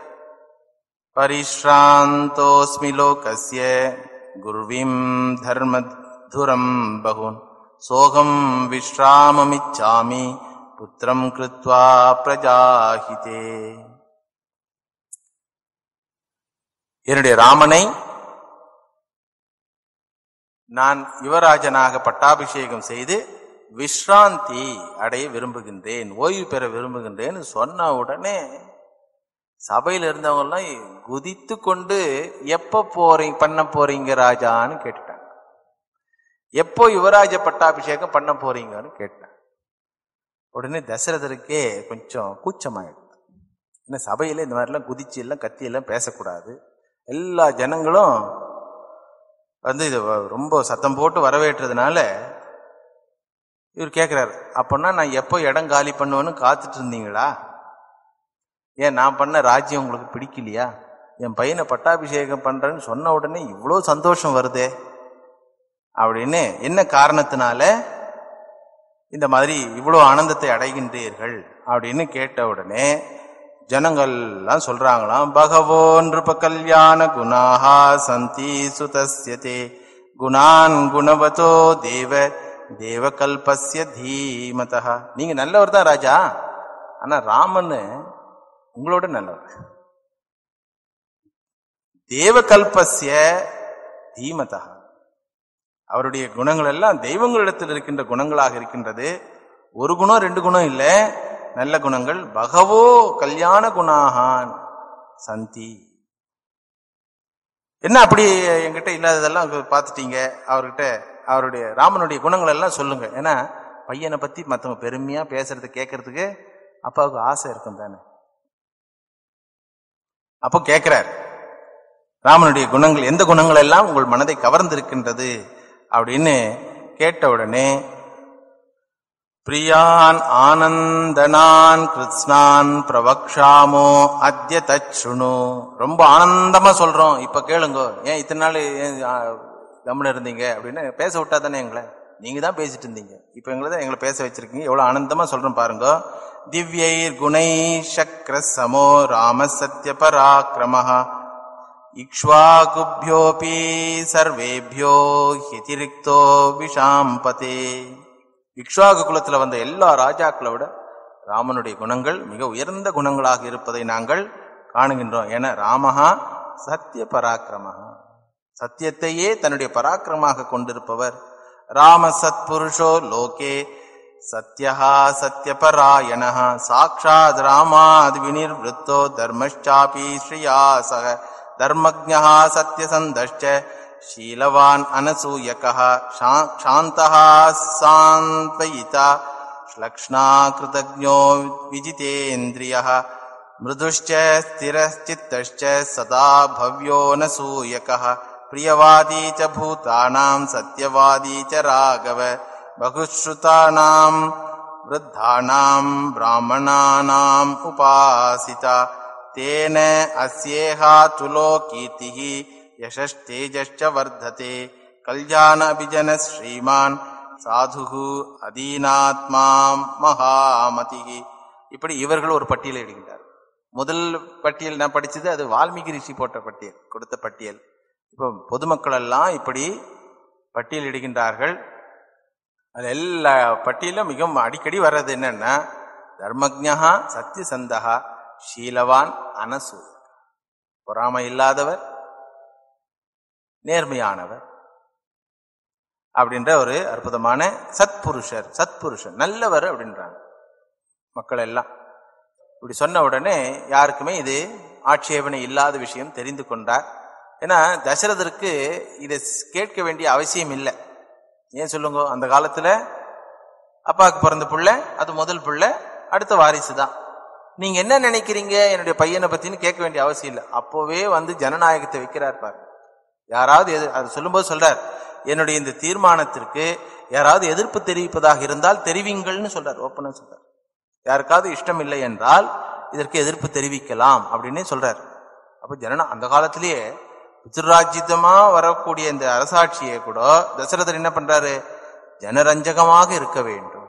பரிஷ்ராந்தோஸ்மி லோகஸ்ய குருவிம் தர்மதுரம் பகுன் சோகம் விஸ்ராமமிச்சாமி புத்திரம் கிருத்வா பிரஜாஹிதே என்னுடைய ராமனை நான் யுவராஜனாக பட்டாபிஷேகம் செய்து விஸ்ராந்தி அடைய விரும்புகின்றேன் ஓய்வு பெற விரும்புகின்றேன்னு சொன்ன உடனே சபையில இருந்தவங்க எல்லாம் குதித்து கொண்டு எப்ப போறீங்க பண்ண போறீங்க ராஜான்னு கேட்டுட்டாங்க எப்போ யுவராஜ பட்டாபிஷேகம் பண்ண போறீங்கன்னு கேட்டாங்க உடனே தசரதருக்கே கொஞ்சம் கூச்சமாயிடுது ஏன்னா சபையில இந்த மாதிரிலாம் குதிச்சு எல்லாம் கத்தி எல்லாம் பேசக்கூடாது எல்லா ஜனங்களும் வந்து இது வ- ரொம்ப சத்தம் போட்டு வரவேற்றதுனால இவர் கேட்குறாரு அப்போன்னா நான் எப்போ இடம் காலி பண்ணுவேன்னு காத்துட்டு இருந்தீங்களா ஏன் நான் பண்ண ராஜ்யம் உங்களுக்கு பிடிக்கலையா என் பையனை பட்டாபிஷேகம் பண்றேன்னு சொன்ன உடனே இவ்வளோ சந்தோஷம் வருதே அப்படின்னு என்ன காரணத்தினால இந்த மாதிரி இவ்வளோ ஆனந்தத்தை அடைகின்றீர்கள் அப்படின்னு கேட்ட உடனே ஜனங்கள்லாம் சொல்றாங்களாம் பகவோ நிருப கல்யாண குணாஹா சந்தி சுதஸ்யதே குணான் குணவதோ தேவ தேவ கல்பஸ்ய தீமதா நீங்க நல்லவர் தான் ராஜா ஆனா ராமன் உங்களோட நல்லவர் தேவ கல்பஸ்ய தீமதா அவருடைய குணங்கள் எல்லாம் தெய்வங்களிடத்தில் இருக்கின்ற குணங்களாக இருக்கின்றது ஒரு குணம் ரெண்டு குணம் இல்ல நல்ல குணங்கள் பகவோ கல்யாண குணாகான் சந்தி என்ன அப்படி என்கிட்ட இல்லாததெல்லாம் அங்க பார்த்துட்டீங்க அவர்கிட்ட அவருடைய ராமனுடைய குணங்கள் எல்லாம் சொல்லுங்க ஏன்னா பையனை பத்தி மத்தவங்க பெருமையா பேசுறது கேட்கறதுக்கு அப்பாவுக்கு ஆசை இருக்கும் தானே அப்போ கேட்கிறார் ராமனுடைய குணங்கள் எந்த குணங்கள் எல்லாம் உங்கள் மனதை கவர்ந்திருக்கின்றது அப்படின்னு கேட்ட உடனே பிரியான் ஆனந்தனான் கிருத்ஸ்னான் பிரவக்ஷாமோ அத்ய தச்சுணு ரொம்ப ஆனந்தமா சொல்றோம் இப்ப கேளுங்க ஏன் இத்தனை நாள் ஏன் கம்முன்னு இருந்தீங்க அப்படின்னு பேச விட்டா தானே எங்களை நீங்க தான் பேசிட்டு இருந்தீங்க இப்ப எங்களை தான் எங்களை பேச வச்சிருக்கீங்க எவ்வளவு ஆனந்தமா சொல்றோம் பாருங்க திவ்யைர் குணை சக்கர சமோ ராம சத்ய பராக்கிரமஹ இக்ஷ்வாகுபியோபி சர்வேபியோ ஹிதிரிக்தோ விஷாம்பதே இக்ஷ்வாகு குலத்துல வந்த எல்லா ராஜாக்களை விட ராமனுடைய குணங்கள் மிக உயர்ந்த குணங்களாக இருப்பதை நாங்கள் காணுகின்றோம் என ராமஹா சத்திய பராக்கிரமஹா சத்தியத்தையே தன்னுடைய பராக்கிரமாக கொண்டிருப்பவர் ராம சத்புருஷோ லோகே சத்யஹா சத்யபராயணः சாட்சாத் ராமாத் வினிர்வృத்தோ தர்மश्चापि ஸ்ரீயா சக தர்மஜ்ஞः சத்யசந்தश्च शीलवान् अनसूयकः शा- शान्तः सान्त्वयिता श्लक्ष्णाकृतज्ञो विजितेन्द्रियः मृदुश्च स्थिरश्चित्तश्च सदा भव्यो न सूयकः प्रियवादी च भूतानां सत्यवादी च राघव बहुश्रुतानां वृद्धानां ब्राह्मणानाम् उपासिता तेन अस्येहातुलो कीर्तिः यशश्तेजश्च वर्धते कल्याण अभिजन श्रीमान् சாதுகு அதீனாத்மா மகாமதிகி இப்படி இவர்கள் ஒரு பட்டியலை இடுகின்றார் முதல் பட்டியல் நான் படிச்சது அது வால்மீகி ரிஷி போட்ட பட்டியல் கொடுத்த பட்டியல் இப்போ பொதுமக்கள் எல்லாம் இப்படி பட்டியல் இடுகின்றார்கள் அது எல்லா பட்டியலும் மிகவும் அடிக்கடி வர்றது என்னன்னா தர்மஜா சத்தியசந்தகா ஷீலவான் அனசு பொறாமை இல்லாதவர் நேர்மையானவர் அப்படின்ற ஒரு அற்புதமான சத்புருஷர் சத்புருஷர் நல்லவர் அப்படின்றாங்க மக்கள் எல்லாம் இப்படி சொன்ன உடனே யாருக்குமே இது ஆட்சேபனை இல்லாத விஷயம் தெரிந்து கொண்டார் ஏன்னா தசரதருக்கு இதை கேட்க வேண்டிய அவசியம் இல்லை ஏன் சொல்லுங்க அந்த காலத்துல அப்பாவுக்கு பிறந்த பிள்ளை அது முதல் பிள்ளை அடுத்த வாரிசு தான் நீங்க என்ன நினைக்கிறீங்க என்னுடைய பையனை பத்தின்னு கேட்க வேண்டிய அவசியம் இல்லை அப்போவே வந்து ஜனநாயகத்தை வைக்கிறார் பாரு யாராவது எது அது சொல்லும்போது சொல்றார் என்னுடைய இந்த தீர்மானத்திற்கு யாராவது எதிர்ப்பு தெரிவிப்பதாக இருந்தால் தெரிவிங்கள்னு சொல்றார் ஓப்பனா சொல்றார் யாருக்காவது இஷ்டம் இல்லை என்றால் இதற்கு எதிர்ப்பு தெரிவிக்கலாம் அப்படின்னு சொல்றார் அப்ப ஜனனா அந்த காலத்திலேயே பித்ருராஜ்யத்தமா வரக்கூடிய இந்த அரசாட்சியை கூட தசரதர் என்ன பண்றாரு ஜனரஞ்சகமாக இருக்க வேண்டும்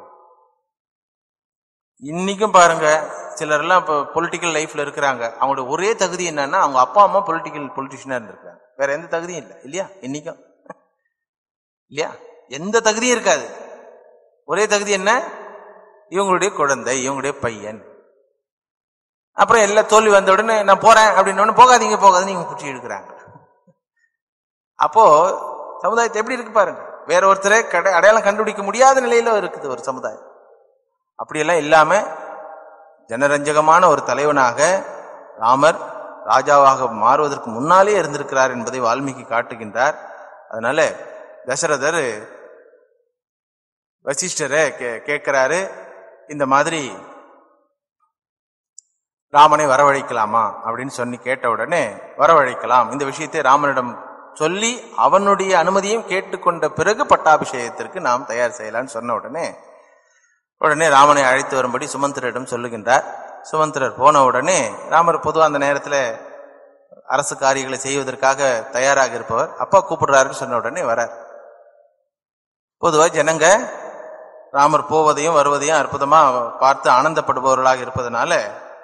இன்னைக்கும் பாருங்க சிலர் எல்லாம் இப்போ பொலிட்டிக்கல் லைஃப்ல இருக்கிறாங்க அவங்களோட ஒரே தகுதி என்னன்னா அவங்க அப்பா அம்மா பொலிட்டிக்கல் பொலிட்டிஷியனா இருந்திருக்காங்க வேற எந்த தகுதியும் இல்லை இல்லையா இன்னைக்கும் இல்லையா எந்த தகுதியும் இருக்காது ஒரே தகுதி என்ன இவங்களுடைய குழந்தை இவங்களுடைய பையன் அப்புறம் எல்லா தோல்வி வந்த உடனே நான் போறேன் அப்படின்னு போகாதீங்க போகாதீங்க இவங்க பிடிச்சி எடுக்கிறாங்க அப்போ சமுதாயத்தை எப்படி இருக்கு பாருங்க வேற ஒருத்தரை கடை அடையாளம் கண்டுபிடிக்க முடியாத நிலையில இருக்குது ஒரு சமுதாயம் அப்படியெல்லாம் இல்லாம ஜனரஞ்சகமான ஒரு தலைவனாக ராமர் ராஜாவாக மாறுவதற்கு முன்னாலே இருந்திருக்கிறார் என்பதை வால்மீகி காட்டுகின்றார் அதனால தசரதர் வசிஷ்டரை கே கேட்கிறாரு இந்த மாதிரி ராமனை வரவழைக்கலாமா அப்படின்னு சொல்லி கேட்ட உடனே வரவழைக்கலாம் இந்த விஷயத்தை ராமனிடம் சொல்லி அவனுடைய அனுமதியும் கேட்டுக்கொண்ட பிறகு பட்டாபிஷேகத்திற்கு நாம் தயார் செய்யலாம்னு சொன்ன உடனே உடனே ராமனை அழைத்து வரும்படி சுமந்திரரிடம் சொல்லுகின்றார் சுமந்திரர் போன உடனே ராமர் பொதுவாக அந்த நேரத்தில் அரசு காரியங்களை செய்வதற்காக தயாராக இருப்பவர் அப்பா கூப்பிடுறாருன்னு சொன்ன உடனே வரார் பொதுவாக ஜனங்க ராமர் போவதையும் வருவதையும் அற்புதமா பார்த்து ஆனந்தப்படுபவர்களாக இருப்பதனால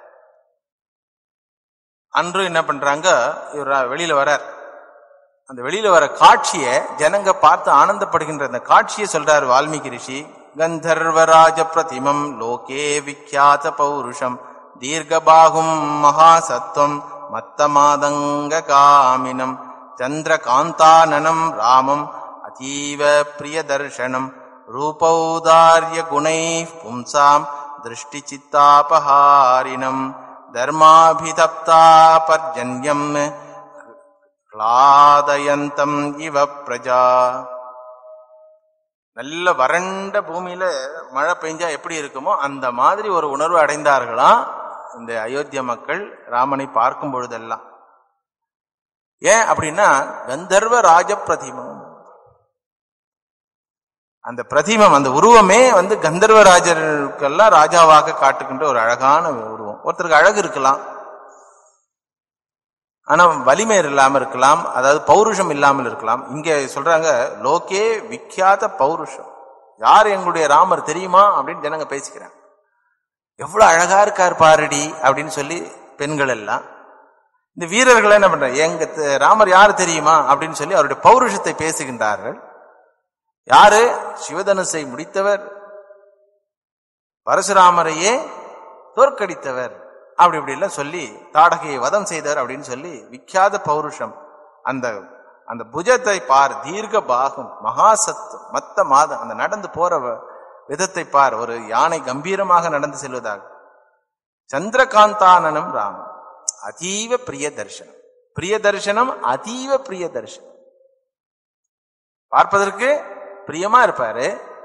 அன்று என்ன பண்றாங்க இவர் வெளியில வரார் அந்த வெளியில வர காட்சியை ஜனங்க பார்த்து ஆனந்தப்படுகின்ற அந்த காட்சியை சொல்றார் வால்மீகி ரிஷி கந்தர்வராஜ பிரதிமம் லோகே விக்யாத பௌருஷம் தீர்க்கபாகும் மகாசத்வம் மத்தமாதங்க காமினம் சந்திரகாந்தானனம் ராமம் அதீவ பிரியதர்ஷனம் ரூபௌதாரிய குணை பும்சாம் திருஷ்டி சித்தாபஹாரினம் தர்மாபிதப்தா பர்ஜன்யம் கிளாதயந்தம் இவ பிரஜா நல்ல வறண்ட பூமியில மழை பெஞ்சா எப்படி இருக்குமோ அந்த மாதிரி ஒரு உணர்வு அடைந்தார்களாம் இந்த அயோத்திய மக்கள் ராமனை பார்க்கும் பொழுதெல்லாம் ஏன் அப்படின்னா கந்தர்வ ராஜ பிரதிமம் அந்த பிரதிமம் அந்த உருவமே வந்து கந்தர்வ ராஜர்களுக்கெல்லாம் ராஜாவாக காட்டுகின்ற ஒரு அழகான உருவம் ஒருத்தருக்கு அழகு இருக்கலாம் ஆனா வலிமை இல்லாம இருக்கலாம் அதாவது பௌருஷம் இல்லாமல் இருக்கலாம் இங்க சொல்றாங்க லோகே விக்கியாத பௌருஷம் யார் எங்களுடைய ராமர் தெரியுமா அப்படின்னு ஜனங்க பேசிக்கிறாங்க எவ்வளவு அழகா இருக்கார் பாருடி அப்படின்னு சொல்லி பெண்கள் எல்லாம் இந்த வீரர்கள் என்ன பண்றாங்க எங்க த- ராமர் யாரு தெரியுமா அப்படின்னு சொல்லி அவருடைய பௌருஷத்தை பேசுகின்றார்கள் யாரு சிவதனுசை முடித்தவர் பரசுராமரையே தோற்கடித்தவர் அப்படி இப்படி எல்லாம் சொல்லி தாடகையை வதம் செய்தவர் அப்படின்னு சொல்லி விக்கியாத பௌருஷம் அந்த அந்த புஜத்தை பார் தீர்க்க பாகம் மகாசத்து மத்த மாதம் அந்த நடந்து போற வ- விதத்தை பார் ஒரு யானை கம்பீரமாக நடந்து செல்வதாக சந்திரகாந்தானனம் ராமன் அதீவ பிரிய தரிசனம் பிரிய தரிசனம் அதீவ பிரிய தரிசனம் பார்ப்பதற்கு பிரியமா இருப்பாரு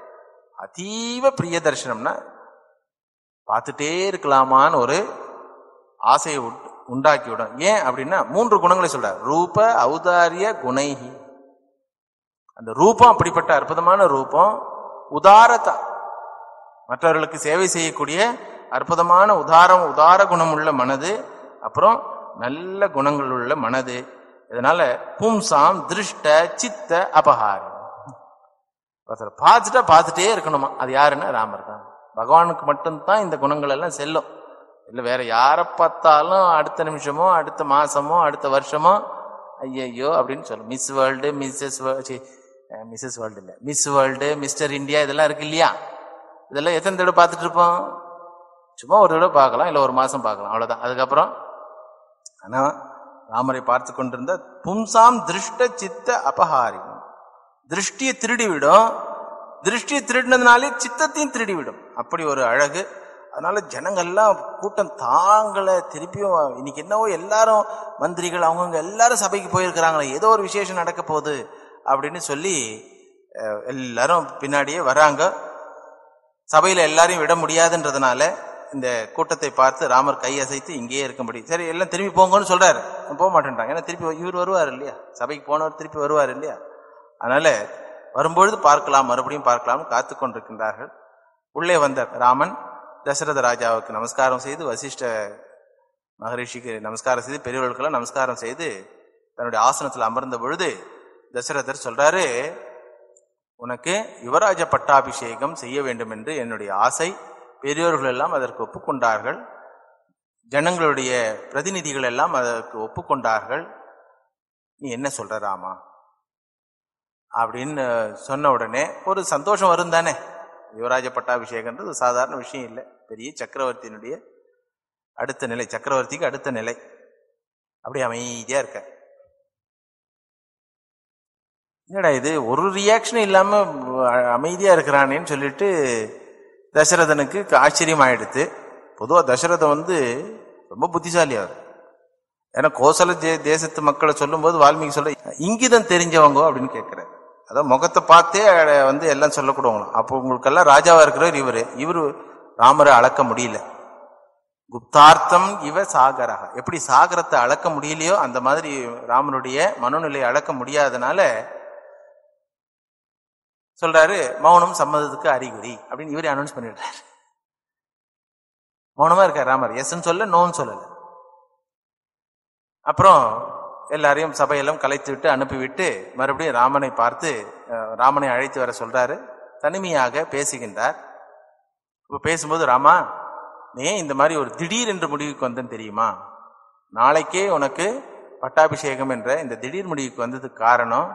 அதீவ பிரிய தரிசனம்னா பார்த்துட்டே இருக்கலாமான்னு ஒரு ஆசையை உட்- உண்டாக்கிவிடும் ஏன் அப்படின்னா மூன்று குணங்களை சொல்றார் ரூப ஔதாரிய குணைஹி அந்த ரூபம் அப்படிப்பட்ட அற்புதமான ரூபம் உதாரதா மற்றவர்களுக்கு சேவை செய்யக்கூடிய அற்புதமான உதாரம் உதார குணம் உள்ள மனது அப்புறம் நல்ல குணங்கள் உள்ள மனது இதனால பும்சாம் திருஷ்ட சித்த அபகாரம் ஒருத்தர் பார்த்துட்டா பார்த்துட்டே இருக்கணுமா அது யாருன்னா ராமர் தான் பகவானுக்கு மட்டும்தான் இந்த குணங்கள் எல்லாம் செல்லும் இல்லை வேற யாரை பார்த்தாலும் அடுத்த நிமிஷமோ அடுத்த மாசமோ அடுத்த வருஷமோ ஐயையோ அப்படின்னு சொல்லும் miss world missus missus world இல்லை மிஸ் வேர்ல்டு மிஸ்டர் இந்தியா இதெல்லாம் இருக்கு இல்லையா இதெல்லாம் எத்தனை தடவை பார்த்துட்டு இருப்போம் சும்மா ஒரு தடவை பார்க்கலாம் இல்லை ஒரு மாசம் பார்க்கலாம் அவ்வளவுதான் அதுக்கப்புறம் ஆனா ராமரை பார்த்து கொண்டிருந்த பும்சாம் திருஷ்ட சித்த அபகாரிகம் திருஷ்டியை திருடி விடும் திருஷ்டியை திருடினதுனாலே சித்தத்தையும் திருடி விடும் அப்படி ஒரு அழகு அதனால ஜனங்கள்லாம் கூட்டம் தாங்கள திருப்பியும் இன்னைக்கு என்னவோ எல்லாரும் மந்திரிகள் அவங்கவுங்க எல்லாரும் சபைக்கு போயிருக்கிறாங்களே ஏதோ ஒரு விசேஷம் நடக்க போகுது அப்படின்னு சொல்லி அஹ், எல்லாரும் பின்னாடியே வராங்க சபையில எல்லாரையும் விட முடியாதுன்றதுனால இந்த கூட்டத்தை பார்த்து ராமர் கை அசைத்து இங்கேயே இருக்கும்படி சரி எல்லாம் திரும்பி போங்கன்னு சொல்றாரு போக மாட்டேன்றாங்க ஏன்னா திருப்பி இவர் வருவார் இல்லையா சபைக்கு போனவர் திருப்பி வருவார் இல்லையா அதனால வரும்பொழுது பார்க்கலாம் மறுபடியும் பார்க்கலாம் காத்து கொண்டிருக்கின்றார்கள் உள்ளே வந்த ராமன் தசரத ராஜாவுக்கு நமஸ்காரம் செய்து வசிஷ்ட மகரிஷிக்கு நமஸ்காரம் செய்து பெரியவர்களுக்கெல்லாம் நமஸ்காரம் செய்து தன்னுடைய ஆசனத்தில் அமர்ந்த பொழுது தசரதர் சொல்றாரு உனக்கு யுவராஜ பட்டாபிஷேகம் செய்ய வேண்டும் என்று என்னுடைய ஆசை பெரியோர்கள் எல்லாம் அதற்கு ஒப்புக்கொண்டார்கள் ஜனங்களுடைய பிரதிநிதிகள் எல்லாம் அதற்கு ஒப்புக்கொண்டார்கள் நீ என்ன சொல்ற ராமா அப்படின்னு சொன்ன உடனே ஒரு சந்தோஷம் வரும் தானே யுவராஜ பட்டாபிஷேகன்றது சாதாரண விஷயம் இல்லை பெரிய சக்கரவர்த்தியினுடைய அடுத்த நிலை சக்கரவர்த்திக்கு அடுத்த நிலை அப்படி அமைதியா இருக்க என்னடா இது ஒரு ரியாக்ஷனும் இல்லாம அ- அமைதியா இருக்கிறானேன்னு சொல்லிட்டு தசரதனுக்கு ஆச்சரியம் ஆயிடுத்து பொதுவா தசரதன் வந்து ரொம்ப புத்திசாலி அவர் ஏன்னா கோசல தே- தேசத்து மக்களை சொல்லும்போது வால்மீகி சொல்ல இங்கிதம் தெரிஞ்சவங்க அப்படின்னு கேட்கிறார் அதான் முகத்தை பார்த்தே அஹ், வந்து எல்லாம் சொல்லக்கூடவங்களாம் அப்போ உங்களுக்கெல்லாம் ராஜாவா இருக்கிறவர் இவரு இவரு ராமரை அளக்க முடியல குப்தார்த்தம் இவ சாகரா எப்படி சாகரத்தை அளக்க முடியலையோ அந்த மாதிரி ராமனுடைய மனோநிலையை அளக்க முடியாதனால சொல்றாரு மௌனம் சம்மதத்துக்கு அறிகுறி அப்படின்னு இவரே அனௌன்ஸ் பண்ணிடுறாரு மௌனமா இருக்கார் ராமர் எஸ்ன்னு சொல்ல நோன்னு சொல்லல அப்புறம் எல்லாரையும் சபையெல்லாம் கலைத்து விட்டு அனுப்பிவிட்டு மறுபடியும் ராமனை பார்த்து அஹ், ராமனை அழைத்து வர சொல்றாரு தனிமையாக பேசுகின்றார் இப்ப பேசும்போது ராமா நீ இந்த மாதிரி ஒரு திடீர் என்று முடிவுக்கு வந்தேன் தெரியுமா நாளைக்கே உனக்கு பட்டாபிஷேகம் என்ற இந்த திடீர் முடிவுக்கு வந்ததுக்கு காரணம்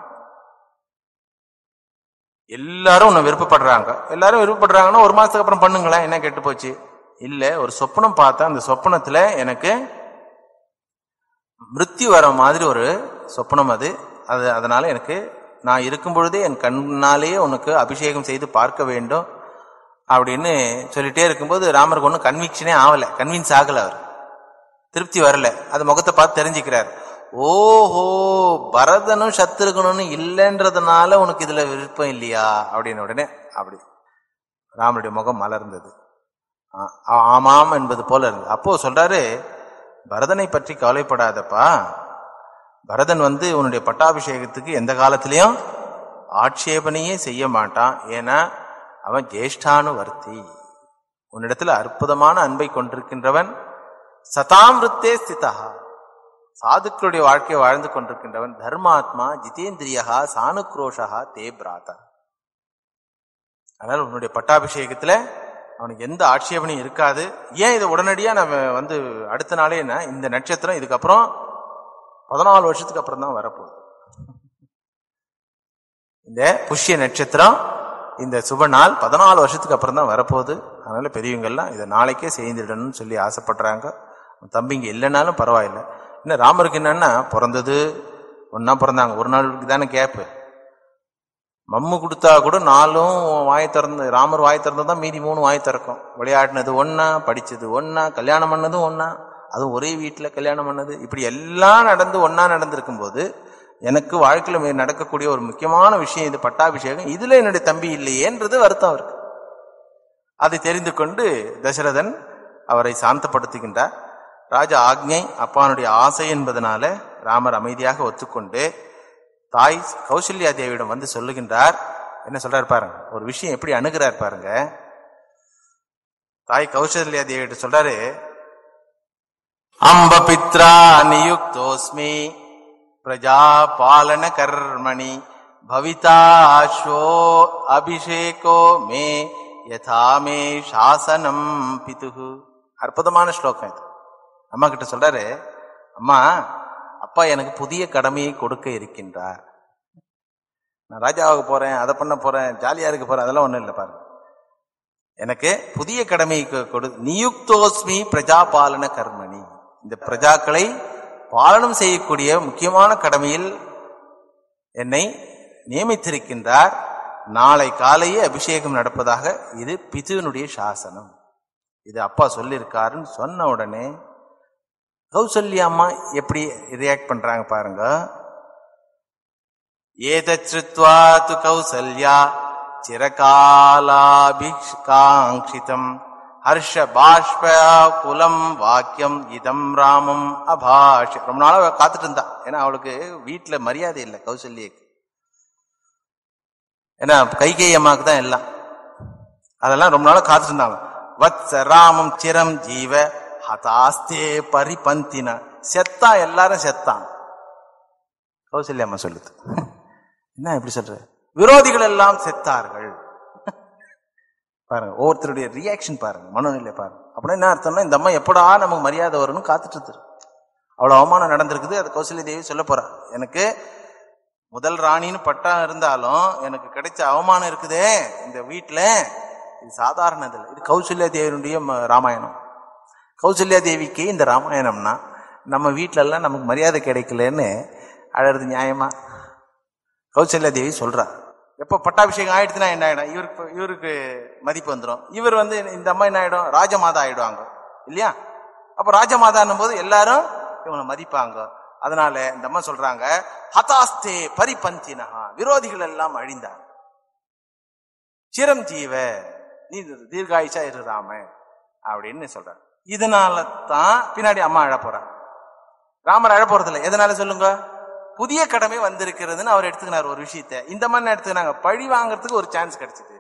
எல்லாரும் உன்னை விருப்பப்படுறாங்க எல்லாரும் விருப்பப்படுறாங்கன்னா ஒரு மாசத்துக்கு அப்புறம் பண்ணுங்களேன் என்ன கெட்டு போச்சு இல்ல ஒரு சொப்பனம் பார்த்தா அந்த சொப்பனத்துல எனக்கு மிருத்யு வர மாதிரி ஒரு சொப்பனம் அது அது அதனால எனக்கு நான் இருக்கும் பொழுதே என் கண்ணாலேயே உனக்கு அபிஷேகம் செய்து பார்க்க வேண்டும் அப்படின்னு சொல்லிட்டே இருக்கும்போது ராமருக்கு ஒன்றும் கன்விக்ஷனே ஆகல கன்வின்ஸ் ஆகல அவர் திருப்தி வரல அது முகத்தை பார்த்து தெரிஞ்சுக்கிறார் ஓஹோ பரதனும் சத்ருகனும் இல்லைன்றதுனால உனக்கு இதுல விருப்பம் இல்லையா அப்படின்னு உடனே அப்படி ராமனுடைய முகம் மலர்ந்தது ஆ- ஆ- ஆமாம் என்பது போல இருந்தது அப்போ சொல்றாரு பரதனை பற்றி கவலைப்படாதப்பா பரதன் வந்து உன்னுடைய பட்டாபிஷேகத்துக்கு எந்த காலத்திலையும் ஆட்சேபனையே செய்ய மாட்டான் ஏன்னா அவன் ஜேஷ்டானுவர்த்தி உன்னிடத்துல அற்புதமான அன்பை கொண்டிருக்கின்றவன் சதாமிருத்தே ஸ்திதா சாதுக்களுடைய வாழ்க்கையை வாழ்ந்து கொண்டிருக்கின்றவன் தர்மாத்மா ஜிதேந்திரியகா சானுக்ரோஷா தே பிராதா அதனால உன்னுடைய பட்டாபிஷேகத்துல அவனுக்கு எந்த ஆட்சேபனையும் இருக்காது ஏன் இதை உடனடியா நம்ம வந்து அடுத்த நாளே என்ன இந்த நட்சத்திரம் இதுக்கப்புறம் பதினாலு வருஷத்துக்கு அப்புறம் தான் வரப்போகுது இந்த புஷ்ய நட்சத்திரம் இந்த சுப நாள் பதினாலு வருஷத்துக்கு அப்புறம் தான் வரப்போகுது அதனால பெரியவங்கெல்லாம் இதை நாளைக்கே செய்திடணும்னு சொல்லி ஆசைப்படுறாங்க உன் தம்பிங்க இல்லைனாலும் பரவாயில்லை இன்னும் ராமருக்கு என்னன்னா பிறந்தது ஒன்னா பிறந்தாங்க ஒரு நாளுக்கு தானே கேப்பு மம்மு கொடுத்தா கூட நாலும் வாய் திறந்து ராமர் வாய் திறந்தா தான் மீதி மூணு வாய் திறக்கும் விளையாடினது ஒண்ணா படிச்சது ஒண்ணா கல்யாணம் பண்ணதும் ஒண்ணா அதுவும் ஒரே வீட்டில் கல்யாணம் பண்ணது இப்படி எல்லாம் நடந்து ஒண்ணா நடந்திருக்கும் போது எனக்கு வாழ்க்கையில மே- நடக்கக்கூடிய ஒரு முக்கியமான விஷயம் இது பட்டாபிஷேகம் இதுல என்னுடைய தம்பி இல்லையேன்றது வருத்தம் இருக்கு அதை தெரிந்து கொண்டு தசரதன் அவரை சாந்தப்படுத்துகின்றார் ராஜா ஆக்ஞை அப்பானுடைய ஆசை என்பதனால ராமர் அமைதியாக ஒத்துக்கொண்டு தாய் கௌசல்யா தேவியிடம் வந்து சொல்லுகின்றார் என்ன சொல்றாரு பாருங்க ஒரு விஷயம் எப்படி அணுகிறார் பாருங்க தாய் கௌசல்யா தேவியிட்ட சொல்றாரு அம்ப பித்ரா நியுக்தோஸ்மி பிரஜா பாலன கர்மணி பவிதாஷோ அபிஷேகோ மே யதா மே சாசனம் பிதுகு அற்புதமான ஸ்லோகம் இது அம்மா கிட்ட சொல்றாரு அம்மா அப்பா எனக்கு புதிய கடமையை கொடுக்க இருக்கின்றார் நான் ராஜாவுக்கு போறேன் அதை பண்ண போறேன் ஜாலியா இருக்க போறேன் அதெல்லாம் ஒண்ணும் இல்லை பாருங்க எனக்கு புதிய கடமை கொ- கொடு நியுக்தோஸ்மி பிரஜா பாலன கர்மணி இந்த பிரஜாக்களை பாலனம் செய்யக்கூடிய முக்கியமான கடமையில் என்னை நியமித்திருக்கின்றார் நாளை காலையே அபிஷேகம் நடப்பதாக இது பிதுவினுடைய சாசனம் இது அப்பா சொல்லியிருக்காருன்னு சொன்ன உடனே கௌசல்யா அம்மா எப்படி ரியாக்ட் பண்றாங்க பாருங்க ஏதச்ருத்வா து கௌசல்யா சிரகாலாபிகாங்கிதம் ஹர்ஷ பாஷ்ப குலம் வாக்கியம் இதம் ராமம் அபாஷ் ரொம்ப நாளா அவ காத்துட்டு இருந்தா ஏன்னா அவளுக்கு வீட்டுல மரியாதை இல்லை கௌசல்யக்கு ஏன்னா கைகேயி அம்மாவுக்கு தான் எல்லாம் அதெல்லாம் ரொம்ப நாளா காத்துட்டு இருந்தாங்க வத்ச ராமம் சிரம் ஜீவ ஹதாஸ்தே பரிபந்தின செத்தா எல்லாரும் செத்தான் கௌசல்யா அம்மா சொல்லுது என்ன இப்படி சொல்ற விரோதிகள் எல்லாம் செத்தார்கள் பாருங்க ஒவ்வொருத்தருடைய ரியாக்ஷன் பாருங்க மனநிலை பாருங்க அப்படின்னா என்ன அர்த்தம்னா இந்த அம்மா எப்படா நமக்கு மரியாதை வரும்னு காத்துட்டு இருக்குது அவ்வளவு அவமானம் நடந்திருக்குது அது கௌசல்யா தேவி சொல்ல போறா எனக்கு முதல் ராணின்னு பட்டா இருந்தாலும் எனக்கு கிடைச்ச அவமானம் இருக்குதே இந்த வீட்டுல இது சாதாரண இது இது கௌசல்யா தேவியினுடைய ம- ராமாயணம் கௌசல்யா தேவிக்கு இந்த ராமாயணம்னா நம்ம வீட்ல எல்லாம் நமக்கு மரியாதை கிடைக்கலன்னு அழறது நியாயமா கௌசல்யா தேவி சொல்றா எப்போ பட்டாபிஷேகம் ஆயிடுச்சுன்னா என்ன ஆயிடும் இவருக்கு இவருக்கு மதிப்பு வந்துடும் இவர் வந்து இந்த அம்மா என்ன ஆயிடும் ராஜமாதா ஆயிடுவாங்க இல்லையா அப்ப ராஜமாதான்னும் போது எல்லாரும் இவங்களை மதிப்பாங்க அதனால இந்த அம்மா சொல்றாங்க ஹதாஸ்தே பரிபந்தினஹா விரோதிகள் எல்லாம் அழிந்தாங்க சிரம் ஜீவ நீ தீர்காயுஷா இரு ராம அப்படின்னு சொல்றாங்க இதனால தான் பின்னாடி அம்மா அழ போறாங்க ராமர் அழ போறது இல்லை எதனால சொல்லுங்க புதிய கடமை வந்திருக்கிறதுன்னு அவர் எடுத்துக்கினார் ஒரு விஷயத்த இந்த மாதிரி எடுத்துக்கினாங்க பழி வாங்குறதுக்கு ஒரு சான்ஸ் கிடைச்சது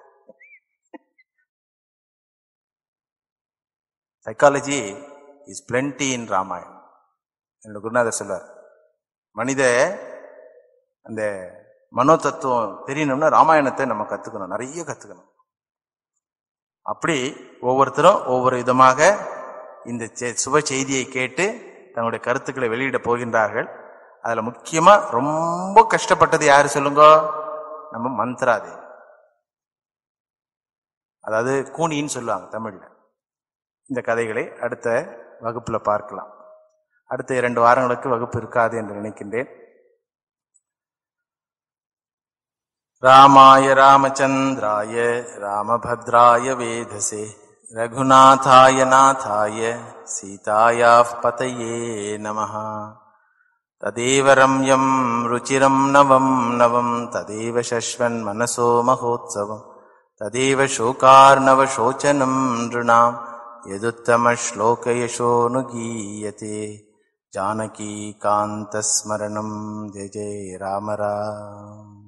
psychology is plenty in Ramayana என்னோட குருநாதர் சொல்றார் மனித அந்த மனோ தத்துவம் தெரியணும்னா ராமாயணத்தை நம்ம கத்துக்கணும் நிறைய கத்துக்கணும் அப்படி ஒவ்வொருத்தரும் ஒவ்வொரு விதமாக இந்த செ- சுப செய்தியை கேட்டு தங்களுடைய கருத்துக்களை வெளியிட போகின்றார்கள் அதுல முக்கியமா ரொம்ப கஷ்டப்பட்டது யாரு சொல்லுங்க நம்ம மந்த்ராதேவி அதாவது கூனின்னு சொல்லுவாங்க தமிழ்ல இந்த கதைகளை அடுத்த வகுப்புல பார்க்கலாம் அடுத்த இரண்டு வாரங்களுக்கு வகுப்பு இருக்காது என்று நினைக்கின்றேன் ராமாய ராமச்சந்திராய ராமபத்ராய வேதசே ரகுநாதாய நாதாய சீதாயா பதயே நமः तदेव रम्यं रुचिरं नवं नवं तदेव शश्वन्मनसो महोत्सवम् तदेव शोकार्णवशोचनं नृणां यदुत्तमश्लोकयशोऽनुगीयते जानकीकान्तस्मरणं जय जय राम राम